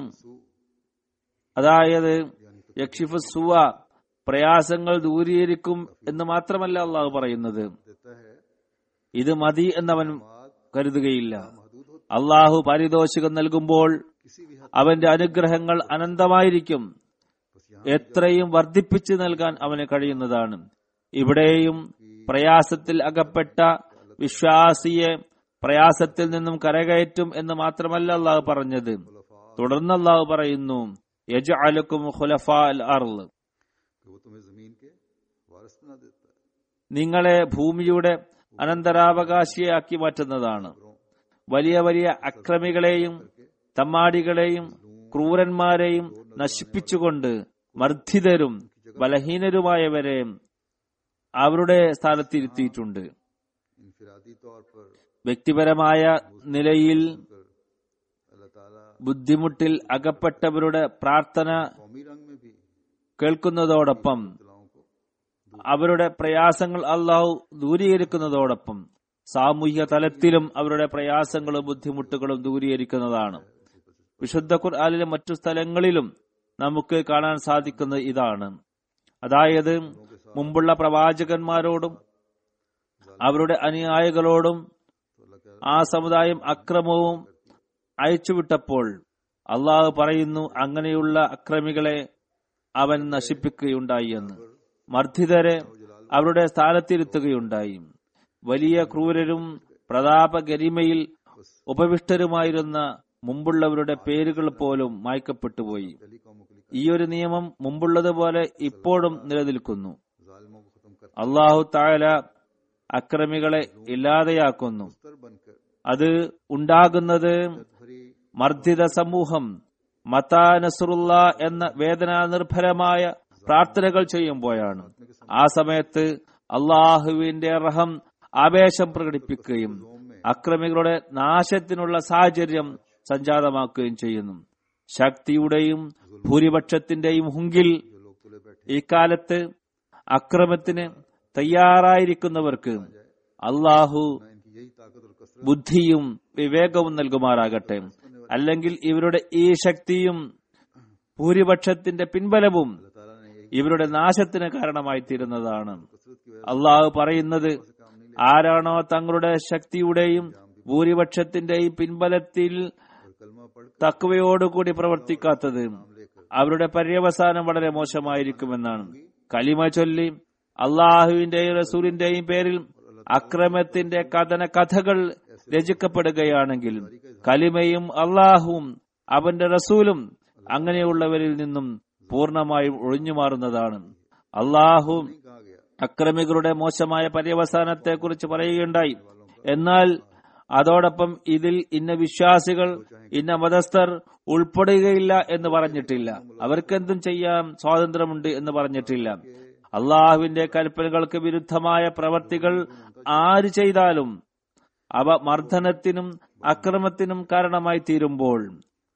അതായത് യക്ഷിഫു സുവ പ്രയാസങ്ങൾ ദൂരീകരിക്കും എന്ന് മാത്രമല്ല അള്ളാഹു പറയുന്നത് देता है ഇത് മതി എന്നവൻ കരുതുകയില്ല महदूद हो അള്ളാഹു പാരിതോഷികം നൽകുമ്പോൾ किसी भी हद അവന്റെ അനുഗ്രഹങ്ങൾ അനന്തമായിരിക്കും बस यहाँ എത്രയും വർദ്ധിപ്പിച്ചു നൽകാൻ അവന് കഴിയുന്നതാണ് ഇവിടെയും പ്രയാസത്തിൽ അകപ്പെട്ട വിശ്വാസിയെ പ്രയാസത്തിൽ നിന്നും കരകയറ്റും എന്ന് മാത്രമല്ല അള്ളാഹു പറഞ്ഞത് തുടർന്ന് അള്ളാഹു പറയുന്നു യജ്അലുക്കും ഖുലഫാ അൽ അർള് कि वो तुम्हें जमीन के वारिस बना देता है നിങ്ങളെ ഭൂമിയുടെ അനന്തരാവകാശിയാക്കി മാറ്റുന്നതാണ് വലിയ വലിയ അക്രമികളെയും തമ്മാടികളെയും ക്രൂരന്മാരെയും നശിപ്പിച്ചുകൊണ്ട് മർദ്ദിതരും ബലഹീനരുമായവരെ അവരുടെ സ്ഥാനത്തിരുത്തിയിട്ടുണ്ട് इनफरादी तौर पर വ്യക്തിപരമായ നിലയിൽ कर अल्लाह ताला ബുദ്ധിമുട്ടിൽ അകപ്പെട്ടവരുടെ പ്രാർത്ഥന कौमी रंग में भी കേൾക്കുന്നതോടൊപ്പം तलाओं को അവരുടെ പ്രയാസങ്ങൾ അള്ളാഹു ദൂരീകരിക്കുന്നതോടൊപ്പം സാമൂഹിക തലത്തിലും അവരുടെ പ്രയാസങ്ങളും ബുദ്ധിമുട്ടുകളും ദൂരീകരിക്കുന്നതാണ് വിശുദ്ധ ഖുർആാനിലെ മറ്റു സ്ഥലങ്ങളിലും നമുക്ക് കാണാൻ സാധിക്കുന്നത് ഇതാണ് അതായത് മുമ്പുള്ള പ്രവാചകന്മാരോടും അവരുടെ അനുയായികളോടും ആ സമുദായം അക്രമവും അയച്ചുവിട്ടപ്പോൾ അള്ളാഹു പറയുന്നു അങ്ങനെയുള്ള അക്രമികളെ അവൻ നശിപ്പിക്കുകയുണ്ടായി എന്ന് മർദ്ദിതരെ അവരുടെ സ്ഥാനത്തിരുത്തുകയുണ്ടായി വലിയ ക്രൂരരും പ്രതാപഗരിമയിൽ ഉപവിഷ്ടരുമായിരുന്ന മുമ്പുള്ളവരുടെ പേരുകൾ പോലും മായ്ക്കപ്പെട്ടുപോയി पहली कौमों के लिए ഈ ഒരു നിയമം മുമ്പുള്ളതുപോലെ ഇപ്പോഴും നിലനിൽക്കുന്നു जालिमों को खत्म कर അള്ളാഹു താല അക്രമികളെ ഇല്ലാതെയാക്കുന്നു स्तर बनकर അത് ഉണ്ടാകുന്നത് भरी മർദ്ദിത സമൂഹം മതാ നസറുല്ല എന്ന വേദനാനിർഭരമായ പ്രാർത്ഥനകൾ ചെയ്യുമ്പോഴാണ് ആ സമയത്ത് അള്ളാഹുവിന്റെ റഹം ആവേശം പ്രകടിപ്പിക്കുകയും അക്രമികളുടെ നാശത്തിനുള്ള സാഹചര്യം സംജാതമാക്കുകയും ചെയ്യുന്നു ശക്തിയുടെയും ഭൂരിപക്ഷത്തിന്റെയും ഹുങ്കിൽ जो लोग तुले बैठे ഇക്കാലത്ത് അക്രമത്തിന് തയ്യാറായിരിക്കുന്നവർക്ക് അള്ളാഹു ना इनकी यही ताकत और कसरत ബുദ്ധിയും വിവേകവും നൽകുമാറാകട്ടെ അല്ലെങ്കിൽ ഇവരുടെ ഈ ശക്തിയും ഭൂരിപക്ഷത്തിന്റെ പിൻബലവും अल्लाह ताला ने यही ഇവരുടെ നാശത്തിന് കാരണമായി തീരുന്നതാണ് कसरत की वजह അള്ളാഹു പറയുന്നത് से काम नहीं ആരാണോ തങ്ങളുടെ ശക്തിയുടെയും ഭൂരിപക്ഷത്തിന്റെയും പിൻബലത്തിൽ और कलमा पढ़कर തക്കവയോടുകൂടി പ്രവർത്തിക്കാത്തത് लेकर അവരുടെ പര്യവസാനം വളരെ മോശമായിരിക്കുമെന്നാണ് കലിമ ചൊല്ലി അള്ളാഹുവിന്റെയും റസൂലിന്റെയും പേരിൽ അക്രമത്തിന്റെ കഥന കഥകൾ രചിക്കപ്പെടുകയാണെങ്കിൽ കലിമയും അള്ളാഹുവും അവന്റെ റസൂലും അങ്ങനെയുള്ളവരിൽ നിന്നും പൂർണ്ണമായും ഒഴിഞ്ഞു മാറുന്നതാണ് അള്ളാഹു नहीं कहा गया അക്രമികളുടെ മോശമായ പര്യവസാനത്തെ കുറിച്ച് പറയുകയുണ്ടായി എന്നാൽ അതോടൊപ്പം ഇതിൽ ഇന്ന വിശ്വാസികൾ ഇന്ന മതസ്ഥർ ഉൾപ്പെടുകയില്ല എന്ന് പറഞ്ഞിട്ടില്ല അവർക്കെന്തും ചെയ്യാൻ സ്വാതന്ത്ര്യമുണ്ട് എന്ന് പറഞ്ഞിട്ടില്ല അള്ളാഹുവിന്റെ കൽപ്പനകൾക്ക് വിരുദ്ധമായ പ്രവർത്തികൾ ആര് ചെയ്താലും അവ മർദ്ദനത്തിനും അക്രമത്തിനും കാരണമായി തീരുമ്പോൾ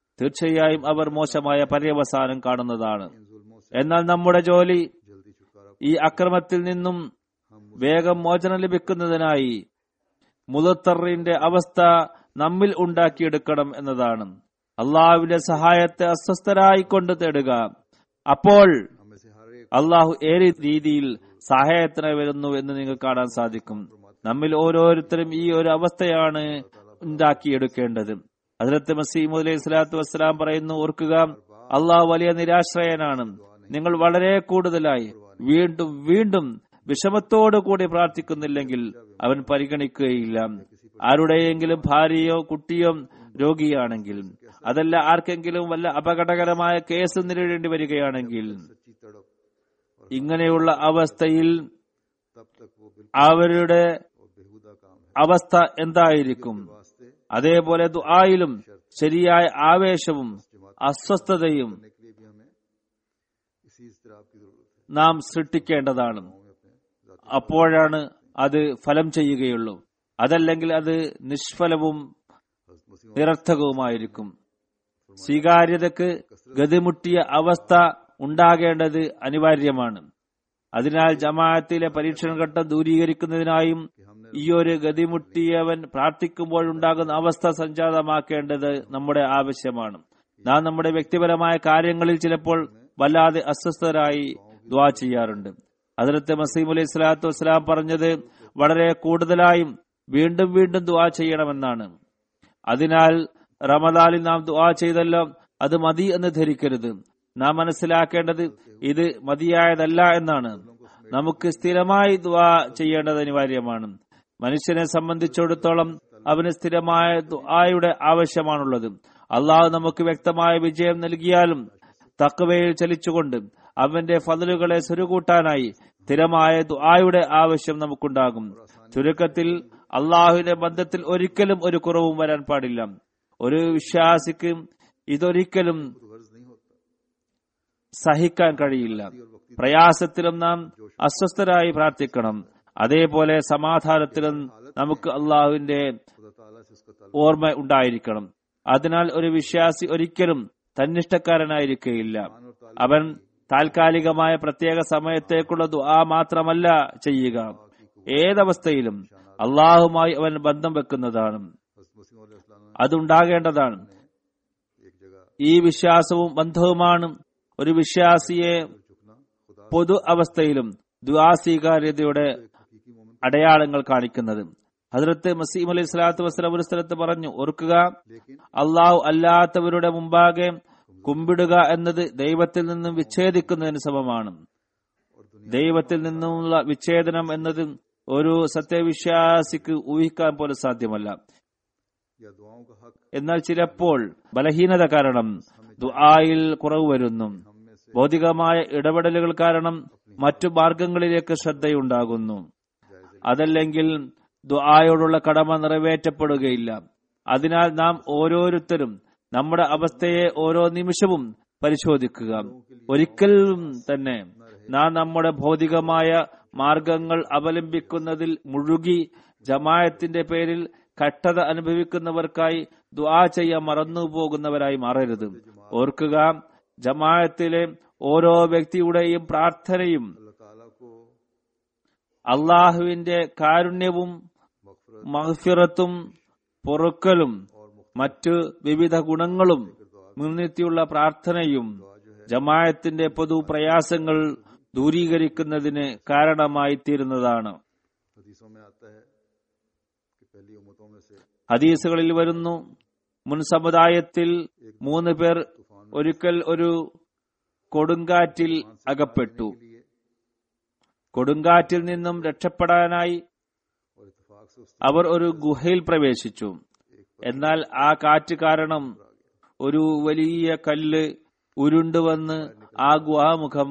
തീർച്ചയായും അവർ മോശമായ പര്യവസാനം കാണുന്നതാണ് इन जुल्मों से എന്നാൽ നമ്മുടെ ജോലി जल्दी छुटकारा ഈ അക്രമത്തിൽ നിന്നും വേഗം മോചനം ലഭിക്കുന്നതിനായി മുതത്തറിന്റെ അവസ്ഥ നമ്മിൽ ഉണ്ടാക്കിയെടുക്കണം എന്നതാണ് അള്ളാഹുവിന്റെ സഹായത്തെ അസ്വസ്ഥരായിക്കൊണ്ട് തേടുക അപ്പോൾ हम में से हर एक അള്ളാഹു ഏറെ രീതിയിൽ സഹായത്തിന് വരുന്നു എന്ന് നിങ്ങൾക്ക് കാണാൻ സാധിക്കും നമ്മിൽ ഓരോരുത്തരും ഈ ഒരു അവസ്ഥയാണ് ഉണ്ടാക്കിയെടുക്കേണ്ടത് അതിലത്ത് മസീമു അലൈഹി സ്വലാത്തു വസ്സലാം പറയുന്നു ഓർക്കുക അള്ളാഹു വലിയ നിരാശ്രയനാണ് നിങ്ങൾ വളരെ കൂടുതലായി വീണ്ടും വീണ്ടും വിഷമത്തോടു കൂടി പ്രാർത്ഥിക്കുന്നില്ലെങ്കിൽ അവൻ പരിഗണിക്കുകയില്ല ആരുടെയെങ്കിലും ഭാര്യയോ കുട്ടിയോ രോഗിയാണെങ്കിൽ അതല്ല ആർക്കെങ്കിലും വല്ല അപകടകരമായ കേസ് നേരിടേണ്ടി വരികയാണെങ്കിൽ सच्ची तड़प ഇങ്ങനെയുള്ള അവസ്ഥയിൽ तब तक वो बिल्कुल അവരുടെ और बेहुदा काम है അവസ്ഥ എന്തായിരിക്കും वास्ते അതേപോലെ ദുആയിലും ശരിയായ ആവേശവും അസ്വസ്ഥതയും करने के लिए भी हमें इसी इसतराब की जरूरत है നാം സൃഷ്ടിക്കേണ്ടതാണ് हमें अपने जाति അപ്പോഴാണ് അത് ഫലം ചെയ്യുകയുള്ളൂ അതല്ലെങ്കിൽ അത് നിഷ്ഫലവും हज़रत मसीह നിരർത്ഥകവുമായിരിക്കും സ്വീകാര്യതക്ക് ഗതിമുട്ടിയ അവസ്ഥ ഉണ്ടാകേണ്ടത് അനിവാര്യമാണ് അതിനാൽ ജമാഅത്തിലെ പരീക്ഷണഘട്ടം ദൂരീകരിക്കുന്നതിനായും ഈ ഒരു ഗതിമുട്ടിയവൻ പ്രാർത്ഥിക്കുമ്പോഴുണ്ടാകുന്ന അവസ്ഥ സംജാതമാക്കേണ്ടത് നമ്മുടെ ആവശ്യമാണ് നാം നമ്മുടെ വ്യക്തിപരമായ കാര്യങ്ങളിൽ ചിലപ്പോൾ വല്ലാതെ അസ്വസ്ഥരായി ദ്വാ ചെയ്യാറുണ്ട് അതിലത്തെ മസീം അലൈഹി സ്വലാത്തു വസ്സലാം പറഞ്ഞത് വളരെ കൂടുതലായും വീണ്ടും വീണ്ടും ദ്വാ ചെയ്യണമെന്നാണ് അതിനാൽ റമദാനിൽ നാം ദുആ ചെയ്തല്ലോ അത് മതി എന്ന് ധരിക്കരുത് നാം മനസ്സിലാക്കേണ്ടത് ഇത് മതിയായതല്ല എന്നാണ് നമുക്ക് സ്ഥിരമായി ദുആ ചെയ്യേണ്ടത് അനിവാര്യമാണ് മനുഷ്യനെ സംബന്ധിച്ചിടത്തോളം അവന് സ്ഥിരമായ ദുആയുടെ ആവശ്യമാണുള്ളത് അള്ളാഹു നമുക്ക് വ്യക്തമായ വിജയം നൽകിയാലും തക്കവയിൽ ചലിച്ചുകൊണ്ട് അവന്റെ ഫതലുകളെ സ്വരുകൂട്ടാനായി സ്ഥിരമായ ദുആയുടെ ആവശ്യം നമുക്കുണ്ടാകും ചുരുക്കത്തിൽ അള്ളാഹുവിന്റെ ബന്ധത്തിൽ ഒരിക്കലും ഒരു കുറവും വരാൻ പാടില്ല ഒരു വിശ്വാസിക്ക് ഇതൊരിക്കലും गर्ज नहीं होता സഹിക്കാൻ കഴിയില്ല പ്രയാസത്തിലും നാം അസ്വസ്ഥരായി പ്രാർത്ഥിക്കണം അതേപോലെ സമാധാനത്തിലും നമുക്ക് അള്ളാഹുവിന്റെ खुदा ताला से उसका ताल्लुक ഓർമ്മ ഉണ്ടായിരിക്കണം അതിനാൽ ഒരു വിശ്വാസി ഒരിക്കലും തന്നിഷ്ടക്കാരനായിരിക്കുകയില്ല അവൻ താൽക്കാലികമായ പ്രത്യേക സമയത്തേക്കുള്ള ദുആ മാത്രമല്ല ചെയ്യുക ഏതവസ്ഥയിലും അള്ളാഹുമായി അവൻ ബന്ധം വെക്കുന്നതാണ് हज़रत मसीह अलैहिस्सलाम ने അതുണ്ടാകേണ്ടതാണ് एक जगह ഈ വിശ്വാസവും ബന്ധവുമാണ് ഒരു വിശ്വാസിയെ झुकना खुदा പൊതു അവസ്ഥയിലും ദുആ സ്വീകാര്യതയുടെ एक हकीकी मोमिन അടയാളങ്ങൾ കാണിക്കുന്നത് ഹജറത്ത് മസീം അലൈഹി സ്വലാത്തു വസ്സലാം ഒരു സ്ഥലത്ത് പറഞ്ഞു ഓർക്കുക लेकिन അള്ളാഹു അല്ലാത്തവരുടെ മുമ്പാകെ കുമ്പിടുക എന്നത് ദൈവത്തിൽ നിന്നും വിച്ഛേദിക്കുന്നതിന് സമമാണ് और दुनिया ദൈവത്തിൽ നിന്നുമുള്ള വിച്ഛേദനം എന്നത് ഒരു സത്യവിശ്വാസിക്ക് ഊഹിക്കാൻ പോലും സാധ്യമല്ല या दुआओं का हक എന്നാൽ ചിലപ്പോൾ ബലഹീനത കാരണം ദുആയിൽ കുറവ് വരുന്നു हम में से ഭൗതികമായ ഇടപെടലുകൾ കാരണം മറ്റു മാർഗങ്ങളിലേക്ക് ശ്രദ്ധയുണ്ടാകുന്നു അതല്ലെങ്കിൽ ദുആയോടുള്ള കടമ നിറവേറ്റപ്പെടുകയില്ല അതിനാൽ നാം ഓരോരുത്തരും നമ്മുടെ അവസ്ഥയെ ഓരോ നിമിഷവും പരിശോധിക്കുക ഒരിക്കലും തന്നെ നാം നമ്മുടെ ഭൗതികമായ മാർഗങ്ങൾ അവലംബിക്കുന്നതിൽ മുഴുകി ജമായത്തിന്റെ പേരിൽ കട്ടത അനുഭവിക്കുന്നവർക്കായി ദുആ ചെയ്യാൻ മറന്നുപോകുന്നവരായി മാറരുത് ഓർക്കുക ജമായത്തിലെ ഓരോ വ്യക്തിയുടെയും പ്രാർത്ഥനയും अल्लाह ताला को അള്ളാഹുവിന്റെ കാരുണ്യവും मगफरत മഹഫിറത്തും പൊറുക്കലും മറ്റു വിവിധ ഗുണങ്ങളും മുൻനിർത്തിയുള്ള പ്രാർത്ഥനയും ജമായത്തിന്റെ പൊതു പ്രയാസങ്ങൾ ദൂരീകരിക്കുന്നതിന് കാരണമായി തീരുന്നതാണ് हदीसों में आता है कि पहली उम्मतों में से ഹദീസുകളിൽ വരുന്നു മുൻ സമുദായത്തിൽ മൂന്ന് പേർ ഒരിക്കൽ ഒരു കൊടുങ്കാറ്റിൽ അകപ്പെട്ടു के लिए കൊടുങ്കാറ്റിൽ നിന്നും രക്ഷപ്പെടാനായി और इतफाक से उस അവർ ഒരു ഗുഹയിൽ പ്രവേശിച്ചു എന്നാൽ ആ കാറ്റ് കാരണം ഒരു വലിയ കല്ല് ഉരുണ്ടുവന്ന് ആ ഗുഹാമുഖം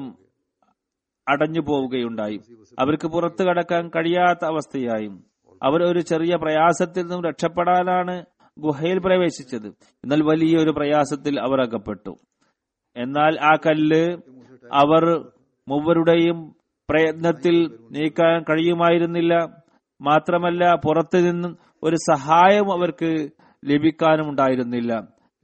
അടഞ്ഞു പോവുകയുണ്ടായി അവർക്ക് പുറത്തു കടക്കാൻ കഴിയാത്ത അവസ്ഥയായി അവർ ഒരു ചെറിയ പ്രയാസത്തിൽ നിന്നും രക്ഷപ്പെടാനാണ് ഗുഹയിൽ പ്രവേശിച്ചത് എന്നാൽ വലിയൊരു പ്രയാസത്തിൽ അവർ അകപ്പെട്ടു എന്നാൽ ആ കല്ല് അവർ മൂവരുടെയും പ്രയത്നത്തിൽ നീക്കാൻ കഴിയുമായിരുന്നില്ല മാത്രമല്ല പുറത്തു നിന്നും ഒരു സഹായം അവർക്ക് ലഭിക്കാനും ഉണ്ടായിരുന്നില്ല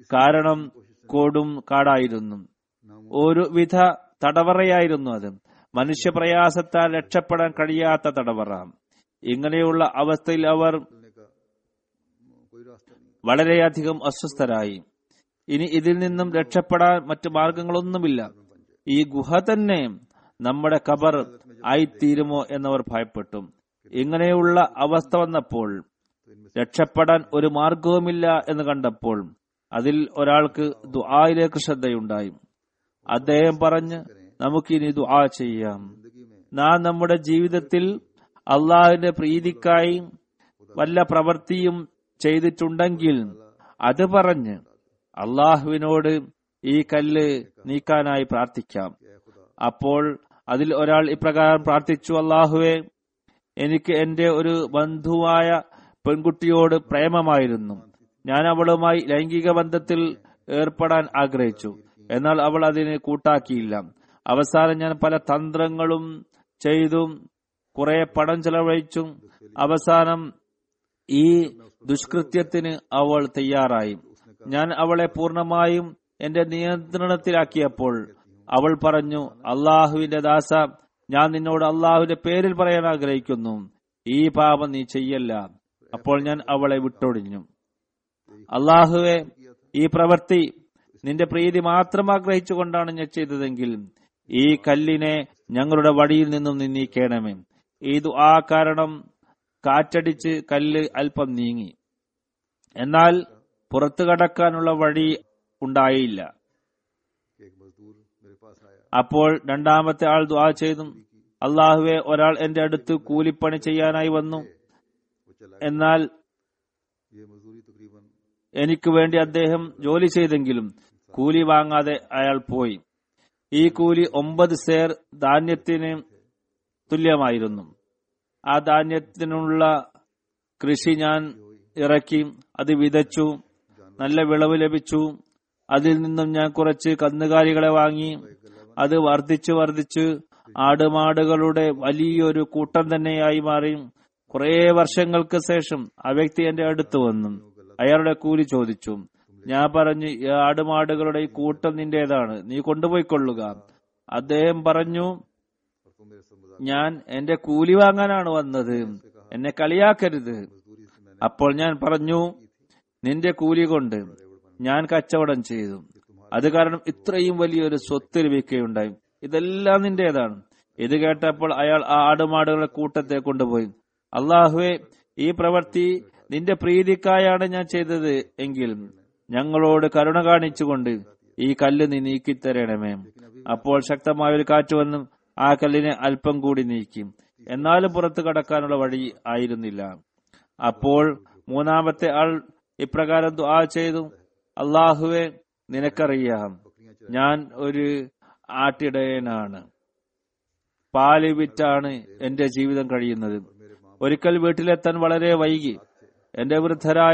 കാരണം കൊടും കാടായിരുന്നു ഒരു വിധ തടവറയായിരുന്നു അത് മനുഷ്യപ്രയാസത്താൽ രക്ഷപ്പെടാൻ കഴിയാത്ത തടവറ ഇങ്ങനെയുള്ള അവസ്ഥയിൽ അവർ निकलने का कोई रास्ता नहीं വളരെയധികം അസ്വസ്ഥരായി ഇനി ഇതിൽ നിന്നും രക്ഷപ്പെടാൻ മറ്റു മാർഗങ്ങളൊന്നുമില്ല ഈ ഗുഹ തന്നെ നമ്മുടെ ഖബർ ആയിത്തീരുമോ എന്നവർ ഭയപ്പെട്ടു ഇങ്ങനെയുള്ള അവസ്ഥ വന്നപ്പോൾ രക്ഷപ്പെടാൻ ഒരു മാർഗവുമില്ല എന്ന് കണ്ടപ്പോൾ അതിൽ ഒരാൾക്ക് ദുആയിലേക്ക് ശ്രദ്ധയുണ്ടായി അദ്ദേഹം പറഞ്ഞ് നമുക്കിനി ദുആ ചെയ്യാം जिंदगी में നാം നമ്മുടെ ജീവിതത്തിൽ അള്ളാഹുവിന്റെ പ്രീതിക്കായി വല്ല പ്രവൃത്തിയും ചെയ്തിട്ടുണ്ടെങ്കിൽ അത് പറഞ്ഞ് അള്ളാഹുവിനോട് ഈ കല്ല് നീക്കാനായി പ്രാർത്ഥിക്കാം कि ऐ खुदा അപ്പോൾ അതിൽ ഒരാൾ ഇപ്രകാരം പ്രാർത്ഥിച്ചു അള്ളാഹുവെ എനിക്ക് എന്റെ ഒരു ബന്ധുവായ പെൺകുട്ടിയോട് പ്രേമമായിരുന്നു ഞാൻ അവളുമായി ലൈംഗിക ബന്ധത്തിൽ ഏർപ്പെടാൻ ആഗ്രഹിച്ചു എന്നാൽ അവൾ അതിന് കൂട്ടാക്കിയില്ല അവസാനം ഞാൻ പല തന്ത്രങ്ങളും ചെയ്തും കുറെ പണം ചെലവഴിച്ചും അവസാനം ഈ ദുഷ്കൃത്യത്തിന് അവൾ തയ്യാറായി ഞാൻ അവളെ പൂർണ്ണമായും എന്റെ നിയന്ത്രണത്തിലാക്കിയപ്പോൾ അവൾ പറഞ്ഞു അള്ളാഹുവിന്റെ ദാസ ഞാൻ നിന്നോട് അള്ളാഹുവിന്റെ പേരിൽ പറയാൻ ആഗ്രഹിക്കുന്നു ഈ പാപം നീ ചെയ്യല്ല അപ്പോൾ ഞാൻ അവളെ വിട്ടൊടിഞ്ഞു അള്ളാഹുവെ ഈ പ്രവൃത്തി നിന്റെ പ്രീതി മാത്രം ആഗ്രഹിച്ചുകൊണ്ടാണ് ഞാൻ ചെയ്തതെങ്കിൽ ഈ കല്ലിനെ ഞങ്ങളുടെ വടിയിൽ നിന്നും നീ നീക്കണമേ ഈ ആ കാരണം കാറ്റടിച്ച് കല്ല് അല്പം നീങ്ങി എന്നാൽ പുറത്തു കടക്കാനുള്ള വഴി ഉണ്ടായില്ല कि एक मजदूर मेरे पास आया അപ്പോൾ രണ്ടാമത്തെ ആൾ ദുആ ചെയ്തു അള്ളാഹുവെ ഒരാൾ എന്റെ അടുത്ത് കൂലിപ്പണി ചെയ്യാനായി വന്നു वो चला എന്നാൽ ये मजदूरी तकरीबन എനിക്ക് വേണ്ടി അദ്ദേഹം ജോലി ചെയ്തെങ്കിലും കൂലി വാങ്ങാതെ അയാൾ പോയി ഈ കൂലി ഒമ്പത് സേർ ധാന്യത്തിന് തുല്യമായിരുന്നു ആ ധാന്യത്തിനുള്ള കൃഷി ഞാൻ ഇറക്കി അത് വിതച്ചു നല്ല വിളവ് ലഭിച്ചു അതിൽ നിന്നും ഞാൻ കുറച്ച് കന്നുകാലികളെ വാങ്ങി അത് വർദ്ധിച്ചു വർദ്ധിച്ച് ആടുമാടുകളുടെ വലിയൊരു കൂട്ടം തന്നെയായി മാറി കുറെ വർഷങ്ങൾക്ക് ശേഷം ആ വ്യക്തി എന്റെ അടുത്ത് വന്നു അയാളുടെ കൂലി ചോദിച്ചു ഞാൻ പറഞ്ഞു "ഈ ആടുമാടുകളുടെ ഈ കൂട്ടം നിന്റേതാണ് നീ കൊണ്ടുപോയിക്കൊള്ളുക അദ്ദേഹം പറഞ്ഞു और तुम मेरे से मजाक ഞാൻ എന്റെ കൂലി വാങ്ങാനാണ് വന്നത് എന്നെ കളിയാക്കരുത് मजदूरी से मैंने അപ്പോൾ ഞാൻ പറഞ്ഞു നിന്റെ കൂലി കൊണ്ട് ഞാൻ കച്ചവടം ചെയ്തു അത് കാരണം ഇത്രയും വലിയൊരു സ്വത്ത് ലഭിക്കുകയുണ്ടായി ഇതെല്ലാം നിന്റേതാണ് ഇത് കേട്ടപ്പോൾ അയാൾ ആ ആടുമാടുകളുടെ കൂട്ടത്തെ കൊണ്ടുപോയി അള്ളാഹുവെ ഈ പ്രവൃത്തി നിന്റെ പ്രീതിക്കായാണ് ഞാൻ ചെയ്തത് എങ്കിൽ ഞങ്ങളോട് കരുണ കാണിച്ചുകൊണ്ട് ഈ കല്ല് നീ നീക്കിത്തരണമേ അപ്പോൾ ശക്തമായ ഒരു കാറ്റ് വന്നു ആ കല്ലിനെ അല്പം കൂടി നീക്കി എന്നാലും പുറത്തു കടക്കാനുള്ള വഴി ആയിരുന്നില്ല അപ്പോൾ മൂന്നാമത്തെ ആൾ ഇപ്രകാരം ദുആ ചെയ്തു അള്ളാഹുവെ നിനക്കറിയാം ഞാൻ ഒരു ആട്ടിടയനാണ് പാല് വിറ്റാണ് എന്റെ ജീവിതം കഴിയുന്നത് ഒരിക്കൽ വീട്ടിലെത്താൻ വളരെ വൈകി എന്റെ വൃദ്ധരായ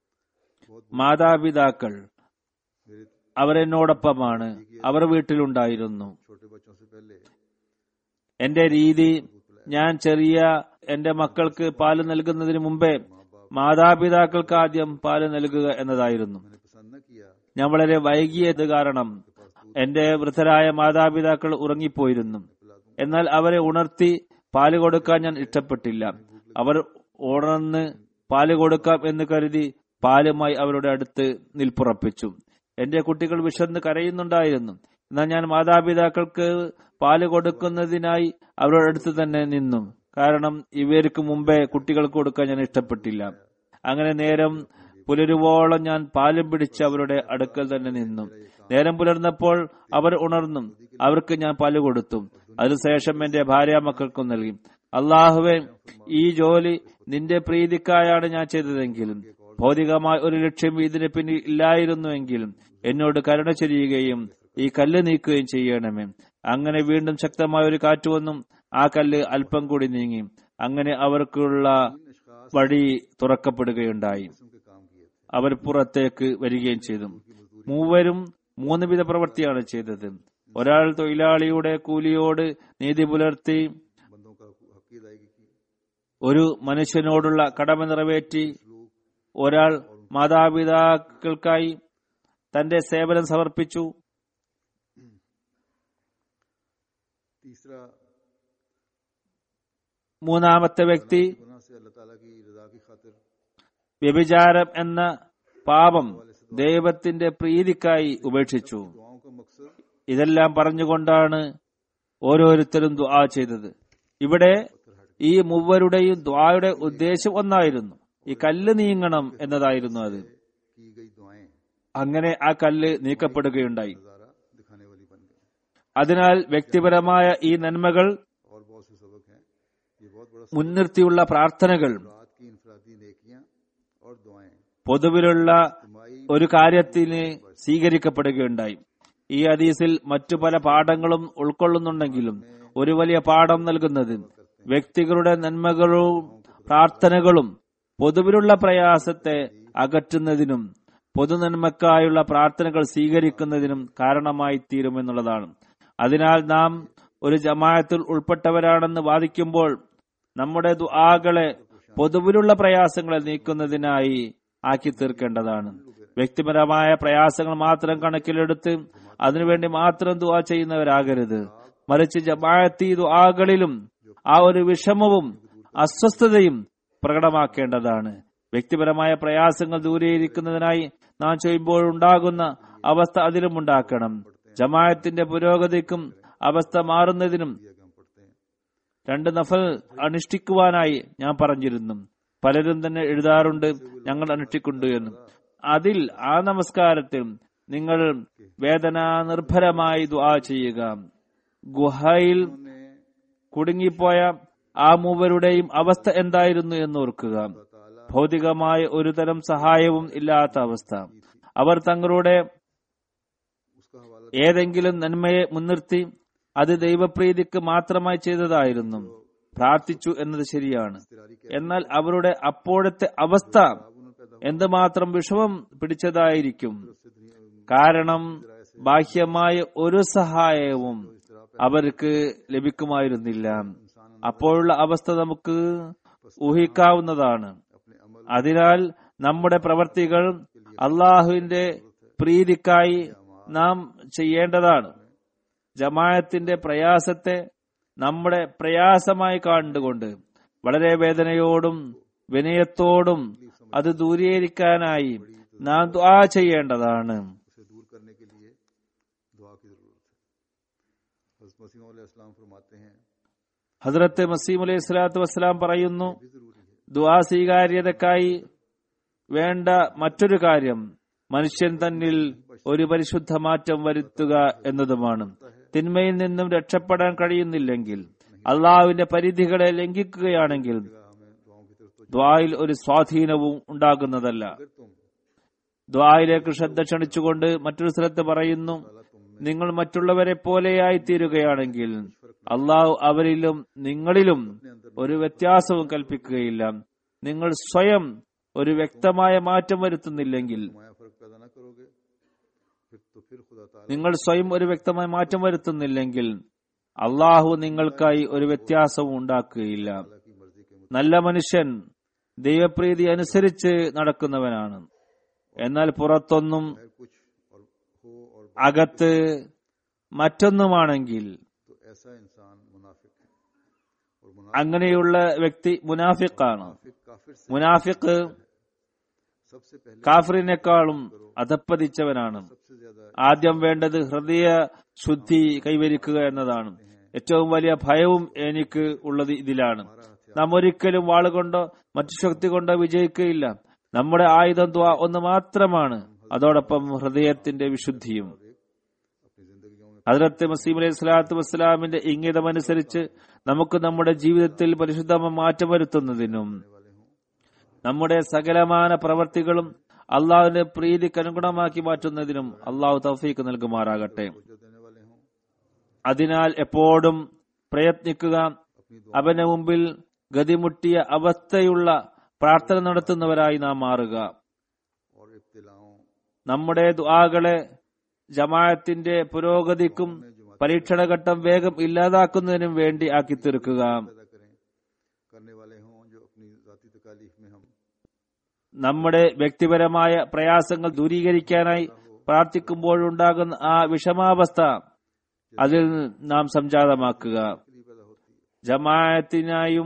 മാതാപിതാക്കൾ मेरे അവരെന്നോടൊപ്പമാണ് അവർ വീട്ടിലുണ്ടായിരുന്നു छोटे बच्चों से पहले എന്റെ രീതി ഞാൻ ചെറിയ എന്റെ മക്കൾക്ക് പാല് നൽകുന്നതിന് മുമ്പേ മാതാപിതാക്കൾക്ക് ആദ്യം പാല് നൽകുക എന്നതായിരുന്നു मैंने पसंद न किया ഞാൻ വളരെ വൈകിയത് കാരണം എന്റെ വൃദ്ധരായ മാതാപിതാക്കൾ ഉറങ്ങിപ്പോയിരുന്നു എന്നാൽ അവരെ ഉണർത്തി പാല് കൊടുക്കാൻ ഞാൻ ഇഷ്ടപ്പെട്ടില്ല അവർ ഉണർന്ന് പാല് കൊടുക്കാം എന്ന് കരുതി പാലുമായി അവരുടെ അടുത്ത് നിൽപ്പുറപ്പിച്ചു എന്റെ കുട്ടികൾ വിശന്ന് കരയുന്നുണ്ടായിരുന്നു എന്നാൽ ഞാൻ മാതാപിതാക്കൾക്ക് പാല് കൊടുക്കുന്നതിനായി അവരുടെ അടുത്ത് തന്നെ നിന്നു കാരണം ഇവർക്ക് മുമ്പേ കുട്ടികൾക്ക് കൊടുക്കാൻ ഞാൻ ഇഷ്ടപ്പെട്ടില്ല അങ്ങനെ നേരം പുലരുവോളം ഞാൻ പാലും പിടിച്ച് അവരുടെ അടുക്കൽ തന്നെ നിന്നു നേരം പുലർന്നപ്പോൾ അവർ ഉണർന്നു അവർക്ക് ഞാൻ പാല് കൊടുത്തു അതിനുശേഷം എന്റെ ഭാര്യ മക്കൾക്കും നൽകി അള്ളാഹുവെ ഈ ജോലി നിന്റെ പ്രീതിക്കായാണ് ഞാൻ ചെയ്തതെങ്കിലും ഭൗതികമായ ഒരു ലക്ഷ്യം ഇതിന് പിന്നിൽ ഇല്ലായിരുന്നുവെങ്കിലും എന്നോട് കരുണ ചൊരിയുകയും ഈ കല്ല് നീക്കുകയും ചെയ്യണമേ അങ്ങനെ വീണ്ടും ശക്തമായ ഒരു കാറ്റ് വന്നും ആ കല്ല് അല്പം കൂടി നീങ്ങി അങ്ങനെ അവർക്കുള്ള വഴി തുറക്കപ്പെടുകയുണ്ടായി किस्म के काम किए थे അവർ പുറത്തേക്ക് വരികയും ചെയ്തു മൂവരും മൂന്ന് വിധ പ്രവൃത്തിയാണ് ചെയ്തത് ഒരാൾ തൊഴിലാളിയുടെ കൂലിയോട് നീതി പുലർത്തി बंदों का हक की अदायगी की ഒരു മനുഷ്യനോടുള്ള കടമ നിറവേറ്റി ഒരാൾ മാതാപിതാക്കൾക്കായി തന്റെ സേവനം സമർപ്പിച്ചു तीसरा മൂന്നാമത്തെ വ്യക്തി गुनाह से अल्लाह ताला की रजा की खातिर വ്യഭിചാരം എന്ന പാപം ദൈവത്തിന്റെ പ്രീതിക്കായി ഉപേക്ഷിച്ചു दुआओं का मकसद ഇതെല്ലാം പറഞ്ഞുകൊണ്ടാണ് ഓരോരുത്തരും ദുആ ചെയ്തത് ഇവിടെ ഈ മൂവരുടെയും ദ്വായുടെ ഉദ്ദേശം ഒന്നായിരുന്നു ഈ കല്ല് നീങ്ങണം എന്നതായിരുന്നു അത് की गई दुआएं അങ്ങനെ ആ കല്ല് നീക്കപ്പെടുകയുണ്ടായി नजारा दिखाने वाली बन गई അതിനാൽ വ്യക്തിപരമായ ഈ നന്മകൾ और बहुत से सबक हैं ये बहुत बड़ा മുൻനിർത്തിയുള്ള പ്രാർത്ഥനകൾ रात की इनफरादी नेकियां और दुआएं പൊതുവിലുള്ള तुम्हारी ഒരു കാര്യത്തിന് സ്വീകരിക്കപ്പെടുകയുണ്ടായി ഈ ഹദീസിൽ മറ്റു പല പാഠങ്ങളും ഉൾക്കൊള്ളുന്നുണ്ടെങ്കിലും ഒരു വലിയ പാഠം നൽകുന്നത് വ്യക്തികളുടെ നന്മകളും പ്രാർത്ഥനകളും പൊതുവിലുള്ള പ്രയാസത്തെ അകറ്റുന്നതിനും പൊതുനന്മക്കായുള്ള പ്രാർത്ഥനകൾ സ്വീകരിക്കുന്നതിനും കാരണമായി തീരുമെന്നുള്ളതാണ് അതിനാൽ നാം ഒരു ജമാഅത്തിൽ ഉൾപ്പെട്ടവരാണെന്ന് വാദിക്കുമ്പോൾ നമ്മുടെ ദുആകളെ പൊതുവിലുള്ള പ്രയാസങ്ങളെ നീക്കുന്നതിനായി ആക്കി തീർക്കേണ്ടതാണ് വ്യക്തിപരമായ പ്രയാസങ്ങൾ മാത്രം കണക്കിലെടുത്ത് അതിനുവേണ്ടി മാത്രം ദുആ ചെയ്യുന്നവരാകരുത് മറിച്ച് ജമാഅത്തി ദുആകളിലും ആ ഒരു വിഷമവും അസ്വസ്ഥതയും പ്രകടമാക്കേണ്ടതാണ് വ്യക്തിപരമായ പ്രയാസങ്ങൾ ദൂരീകരിക്കുന്നതിനായി നാം ചെയ്യുമ്പോൾ ഉണ്ടാകുന്ന അവസ്ഥ അതിലും ഉണ്ടാക്കണം ജമാഅത്തിന്റെ പുരോഗതിക്കും അവസ്ഥ മാറുന്നതിനും രണ്ട് നഫൽ അനുഷ്ഠിക്കുവാനായി ഞാൻ പറഞ്ഞിരുന്നു പലരും തന്നെ എഴുതാറുണ്ട് ഞങ്ങൾ അനുഷ്ഠിക്കുന്നു എന്ന് അതിൽ ആ നമസ്കാരത്തിൽ നിങ്ങൾ വേദന നിർഭരമായി ദുആ ചെയ്യുക ഗുഹയിൽ കുടുങ്ങിപ്പോയ ആ മൂവരുടെയും അവസ്ഥ എന്തായിരുന്നു എന്ന് ഓർക്കുക ഭൗതികമായ ഒരു തരം സഹായവും ഇല്ലാത്ത അവസ്ഥ അവർ തങ്ങളുടെ ഏതെങ്കിലും നന്മയെ മുൻനിർത്തി അത് ദൈവപ്രീതിക്ക് മാത്രമായി ചെയ്തതായിരുന്നു പ്രാർത്ഥിച്ചു എന്നത് ശരിയാണ് എന്നാൽ അവരുടെ അപ്പോഴത്തെ അവസ്ഥ എന്തുമാത്രം വിഷമം പിടിച്ചതായിരിക്കും കാരണം ബാഹ്യമായ ഒരു സഹായവും അവർക്ക് ലഭിക്കുമായിരുന്നില്ല അപ്പോഴുള്ള അവസ്ഥ നമുക്ക് ഊഹിക്കാവുന്നതാണ് അതിനാൽ നമ്മുടെ പ്രവർത്തികൾ അള്ളാഹുവിന്റെ പ്രീതിക്കായി നാം ചെയ്യേണ്ടതാണ് ജമായത്തിന്റെ പ്രയാസത്തെ നമ്മുടെ പ്രയാസമായി കണ്ടുകൊണ്ട് വളരെ വേദനയോടും വിനയത്തോടും അത് ദൂരീകരിക്കാനായി നാം ദ്വാ ചെയ്യേണ്ടതാണ് उसे दूर करने के लिए दुआ की जरूरत है हज़रत मसीह अलैहिस्सलाम फरमाते हैं ഹസ്രത്ത് മസീം അലൈഹി സ്വലാത്തു വസ്സലാം പറയുന്നു भी जरूरी है ദുആ സ്വീകാര്യതക്കായി വേണ്ട മറ്റൊരു കാര്യം മനുഷ്യൻ തന്നിൽ ഒരു പരിശുദ്ധ മാറ്റം വരുത്തുക എന്നതുമാണ് തിന്മയിൽ നിന്നും രക്ഷപ്പെടാൻ കഴിയുന്നില്ലെങ്കിൽ അള്ളാഹുവിന്റെ പരിധികളെ ലംഘിക്കുകയാണെങ്കിൽ हमें दुआओं की तरफ तो ദ്വായിൽ ഒരു സ്വാധീനവും ഉണ്ടാകുന്നതല്ല अगर तुम ദ്വായിലേക്ക് ശ്രദ്ധ ക്ഷണിച്ചുകൊണ്ട് മറ്റൊരു സ്ഥലത്ത് പറയുന്നു നിങ്ങൾ മറ്റുള്ളവരെ പോലെയായി തീരുകയാണെങ്കിൽ അള്ളാഹു അവരിലും നിങ്ങളിലും ഒരു വ്യത്യാസവും കൽപ്പിക്കുകയില്ല നിങ്ങൾ സ്വയം ഒരു വ്യക്തമായ മാറ്റം വരുത്തുന്നില്ലെങ്കിൽ माया फर्क पैदा ना करोगे फिर तो फिर खुदा ताला നിങ്ങൾ സ്വയം ഒരു വ്യക്തമായ മാറ്റം വരുത്തുന്നില്ലെങ്കിൽ അള്ളാഹു നിങ്ങൾക്കായി ഒരു വ്യത്യാസവും ഉണ്ടാക്കുകയില്ല की मर्जी के നല്ല മനുഷ്യൻ ദൈവപ്രീതി അനുസരിച്ച് നടക്കുന്നവനാണ് എന്നാൽ പുറത്തൊന്നും मुताबिक कुछ और हो और അകത്ത് മറ്റൊന്നുമാണെങ്കിൽ तो ऐसा इंसान मुनाफिक है और അങ്ങനെയുള്ള വ്യക്തി മുനാഫിക്കാണ് मुनाफिक काफिर से മുനാഫിക്ക് सबसे पहले കാഫറിനേക്കാളും അധപ്പതിച്ചവനാണ് सबसे ज्यादा ആദ്യം വേണ്ടത് ഹൃദയ ശുദ്ധി കൈവരിക്കുക എന്നതാണ് ഏറ്റവും വലിയ ഭയവും എനിക്ക് ഉള്ളത് ഇതിലാണ് നാം ഒരിക്കലും വാളുകൊണ്ടോ മറ്റു ശക്തി കൊണ്ടോ വിജയിക്കുകയില്ല നമ്മുടെ ആയുധം ദ്വാ ഒന്ന് മാത്രമാണ് അതോടൊപ്പം ഹൃദയത്തിന്റെ വിശുദ്ധിയും अपनी जिंदगियों में ഹജറത്ത് മസീം അലൈഹി സ്വലാത്തു വസ്സലാമിന്റെ ഇംഗിതമനുസരിച്ച് നമുക്ക് നമ്മുടെ ജീവിതത്തിൽ പരിശുദ്ധമായ മാറ്റം വരുത്തുന്നതിനും നമ്മുടെ സകലമാന പ്രവർത്തികളും അള്ളാഹുവിന്റെ പ്രീതിക്ക് അനുഗുണമാക്കി മാറ്റുന്നതിനും അള്ളാഹു തൗഫീക്ക് നൽകുമാറാകട്ടെ जो देने वाले हों അതിനാൽ എപ്പോഴും പ്രയത്നിക്കുക അവന്റെ മുമ്പിൽ ഗതിമുട്ടിയ അവസ്ഥയുള്ള പ്രാർത്ഥന നടത്തുന്നവരായി നാം മാറുക और इब्तिलाओं നമ്മുടെ ദുആകളെ ജമാഅത്തിന്റെ പുരോഗതിക്കും പരീക്ഷണഘട്ടം വേഗം ഇല്ലാതാക്കുന്നതിനും വേണ്ടി ആക്കി തീർക്കുക पैदा करें करने वाले हों जो अपनी जाती तकालीफ में हम നമ്മുടെ വ്യക്തിപരമായ പ്രയാസങ്ങൾ ദൂരീകരിക്കാനായി പ്രാർത്ഥിക്കുമ്പോഴുണ്ടാകുന്ന ആ വിഷമാവസ്ഥ അതിൽ നാം സംജാതമാക്കുക लिए पैदा होती है ജമാഅത്തിനായും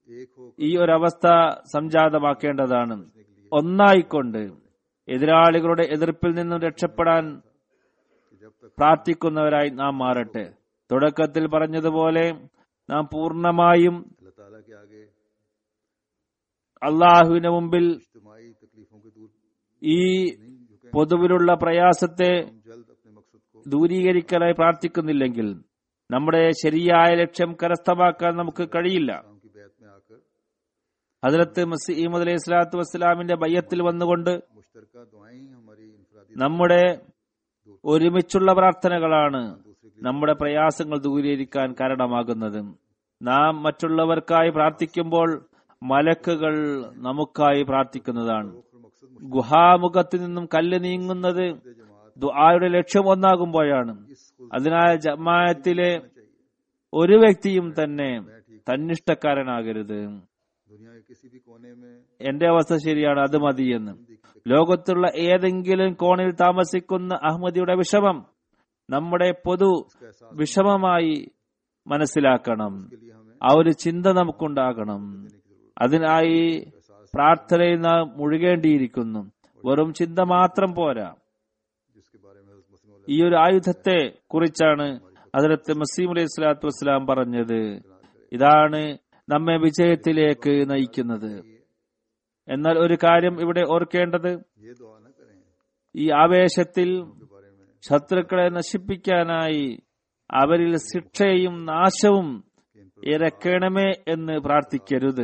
एक हो ഈ ഒരവസ്ഥ സംജാതമാക്കേണ്ടതാണ് ഒന്നായിക്കൊണ്ട് എതിരാളികളുടെ എതിർപ്പിൽ നിന്നും രക്ഷപ്പെടാൻ कि जब तक പ്രാർത്ഥിക്കുന്നവരായി നാം മാറട്ടെ തുടക്കത്തിൽ പറഞ്ഞതുപോലെ നാം പൂർണ്ണമായും अल्लाह ताला के आगे അള്ളാഹുവിന് മുമ്പിൽ इज्तमाही तकलीफों के दूर ഈ नहीं झुके പൊതുവിലുള്ള പ്രയാസത്തെ हम जल्द अपने मकसद को ദൂരീകരിക്കാനായി പ്രാർത്ഥിക്കുന്നില്ലെങ്കിൽ നമ്മുടെ ശരിയായ ലക്ഷ്യം കരസ്ഥമാക്കാൻ നമുക്ക് കഴിയില്ല इस्लाम की बैत में आकर ഹജരത്ത് മസീമദ് അലൈഹി സ്വലാത്തു വസ്സലാമിന്റെ ബയ്യത്തിൽ വന്നുകൊണ്ട് मुश्तरका दुआएं ही हमारी इनफरादी നമ്മുടെ ഒരുമിച്ചുള്ള പ്രാർത്ഥനകളാണ് दूसरे के നമ്മുടെ പ്രയാസങ്ങൾ ദൂരീകരിക്കാൻ കാരണമാകുന്നത് നാം മറ്റുള്ളവർക്കായി പ്രാർത്ഥിക്കുമ്പോൾ മലക്കുകൾ നമുക്കായി പ്രാർത്ഥിക്കുന്നതാണ് लिए मकसद ഗുഹാമുഖത്ത് നിന്നും കല്ല് നീങ്ങുന്നത് ദുആയുടെ ലക്ഷ്യം ഒന്നാകുമ്പോഴാണ് അതിനാൽ ജമാഅത്തിലെ ഒരു വ്യക്തിയും തന്നെ തന്നിഷ്ടക്കാരനാകരുത് दुनिया के किसी भी कोने में എന്റെ അവസ്ഥ ശരിയാണ് അത് മതിയെന്ന് ലോകത്തുള്ള ഏതെങ്കിലും കോണിൽ താമസിക്കുന്ന അഹമ്മദിയുടെ വിഷമം നമ്മുടെ പൊതു വിഷമമായി മനസ്സിലാക്കണം के लिए हमें ആ ഒരു ചിന്ത നമുക്കുണ്ടാകണം അതിനായി പ്രാർത്ഥനയിൽ നാം മുഴുകേണ്ടിയിരിക്കുന്നു വെറും ചിന്ത മാത്രം പോരാ जिसके बारे में हज़रत मसीह मौला ഈ ഒരു ആയുധത്തെ കുറിച്ചാണ് അതിലത്ത് മസീം അലൈഹി സ്വലാത്തു വസ്സലാം പറഞ്ഞത് ഇതാണ് നമ്മെ വിജയത്തിലേക്ക് നയിക്കുന്നത് എന്നാൽ ഒരു കാര്യം ഇവിടെ ഓർക്കേണ്ടത് ये दुआ न करें ഈ ആവേശത്തിൽ के बारे में ശത്രുക്കളെ നശിപ്പിക്കാനായി അവരിൽ ശിക്ഷയും നാശവും ഇറക്കണമേ എന്ന് പ്രാർത്ഥിക്കരുത്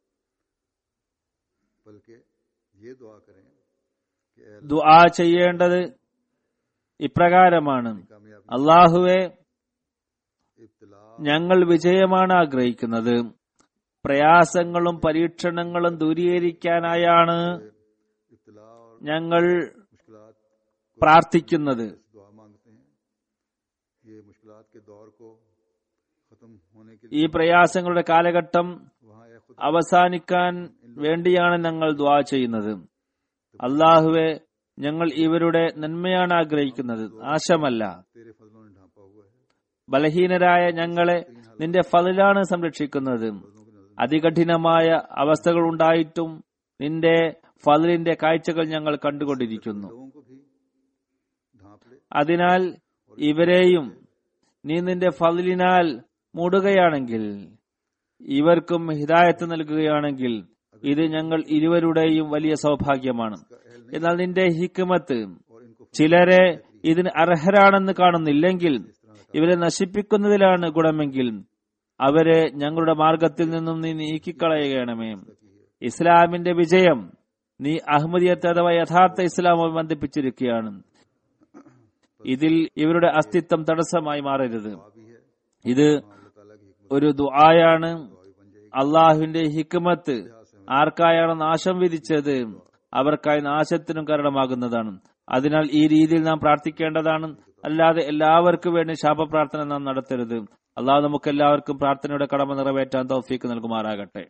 बल्कि ये दुआ करें कि ए अल्लाह, ദുആ ചെയ്യേണ്ടത് ഇപ്രകാരമാണ് कामयाब അള്ളാഹുവെ इब्तला ഞങ്ങൾ വിജയമാണ് ആഗ്രഹിക്കുന്നത് പ്രയാസങ്ങളും പരീക്ഷണങ്ങളും ദൂരീകരിക്കാനായാണ് इब्तला और ഞങ്ങൾ मुश्किलात പ്രാർത്ഥിക്കുന്നത് दुआ मांगते हैं ये मुश्किलात के दौर को खत्म होने के ഈ लिए പ്രയാസങ്ങളുടെ കാലഘട്ടം वहाँ ए खुद അവസാനിക്കാൻ വേണ്ടിയാണ് ഞങ്ങൾ ദ്വാ ചെയ്യുന്നത് അള്ളാഹുവെ ഞങ്ങൾ ഇവരുടെ നന്മയാണ് ആഗ്രഹിക്കുന്നത് നാശമല്ല तेरे फजलों ने ढांपा हुआ है ബലഹീനരായ ഞങ്ങളെ നിന്റെ ഫതിലാണ് സംരക്ഷിക്കുന്നത് അതികഠിനമായ അവസ്ഥകൾ ഉണ്ടായിട്ടും നിന്റെ ഫതിലിന്റെ കാഴ്ചകൾ ഞങ്ങൾ കണ്ടുകൊണ്ടിരിക്കുന്നു लोगों को भी ढांप ले അതിനാൽ ഇവരെയും നീ നിന്റെ ഫതിലിനാൽ മൂടുകയാണെങ്കിൽ ഇവർക്കും ഹിദായത്ത് നൽകുകയാണെങ്കിൽ ഇത് ഞങ്ങൾ ഇരുവരുടെയും വലിയ സൗഭാഗ്യമാണ് എന്നാൽ നിന്റെ ഹിക്മത്ത് और इनको ചിലരെ ഇതിന് അർഹരാണെന്ന് കാണുന്നില്ലെങ്കിൽ ഇവരെ നശിപ്പിക്കുന്നതിലാണ് ഗുണമെങ്കിൽ അവരെ ഞങ്ങളുടെ മാർഗത്തിൽ നിന്നും നീ നീക്കിക്കളയണമേ ഇസ്ലാമിന്റെ വിജയം നീ അഹമ്മദിയത്ത് അഥവാ യഥാർത്ഥ ഇസ്ലാമുമായി ബന്ധിപ്പിച്ചിരിക്കുകയാണ് ഇതിൽ ഇവരുടെ അസ്തിത്വം തടസ്സമായി മാറരുത് भी है ഇത് अल्लाह ताला की हिकमत ഒരു ദുആയാണ് बन जाएगी അള്ളാഹുവിന്റെ ഹിക്മത്ത് ആർക്കായാണ് നാശം വിധിച്ചത് അവർക്കായി നാശത്തിനും കാരണമാകുന്നതാണ് അതിനാൽ ഈ രീതിയിൽ നാം പ്രാർത്ഥിക്കേണ്ടതാണ് അല്ലാതെ എല്ലാവർക്കും വേണ്ടി ശാപപ്രാർത്ഥന നാം നടത്തരുത് അള്ളാഹു നമുക്ക് എല്ലാവർക്കും പ്രാർത്ഥനയുടെ കടമ നിറവേറ്റാൻ തൗഫീക്ക് നൽകുമാറാകട്ടെ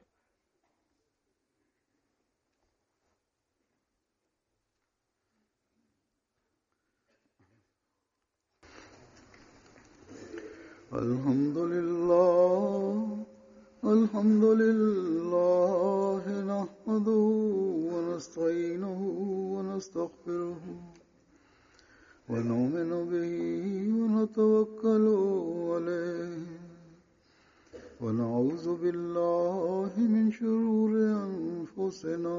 الحمد لله الحمد لله نحمده ونستعينه ونستغفره ونؤمن به ونتوكل عليه ونعوذ بالله من شرور أنفسنا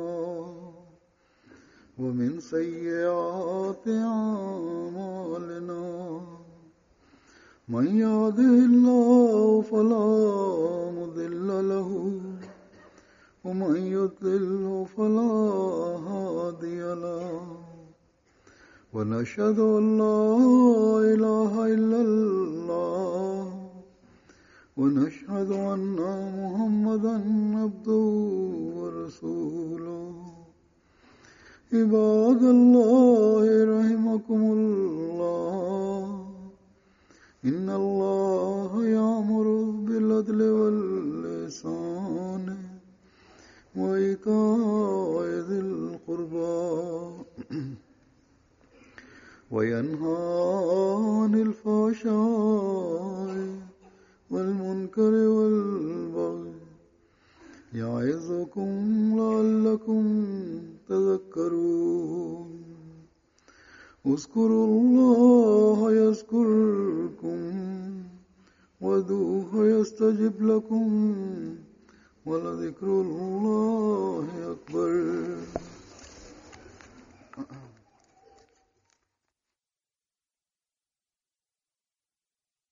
ومن سيئات أعمالنا من يهده الله فلا مضل له ومن يضلل فلا هادي له ونشهد ان لا اله الا الله ونشهد ان محمدا عبده ورسوله عباد الله رحمكم الله إن الله يأمر بالعدل واللسان وإيتاء ذي القربى وينهى عن الفحشاء والمنكر والبغي تذكرون اذكروا الله يذكركم وادعوه يستجب لكم ولذكر الله أكبر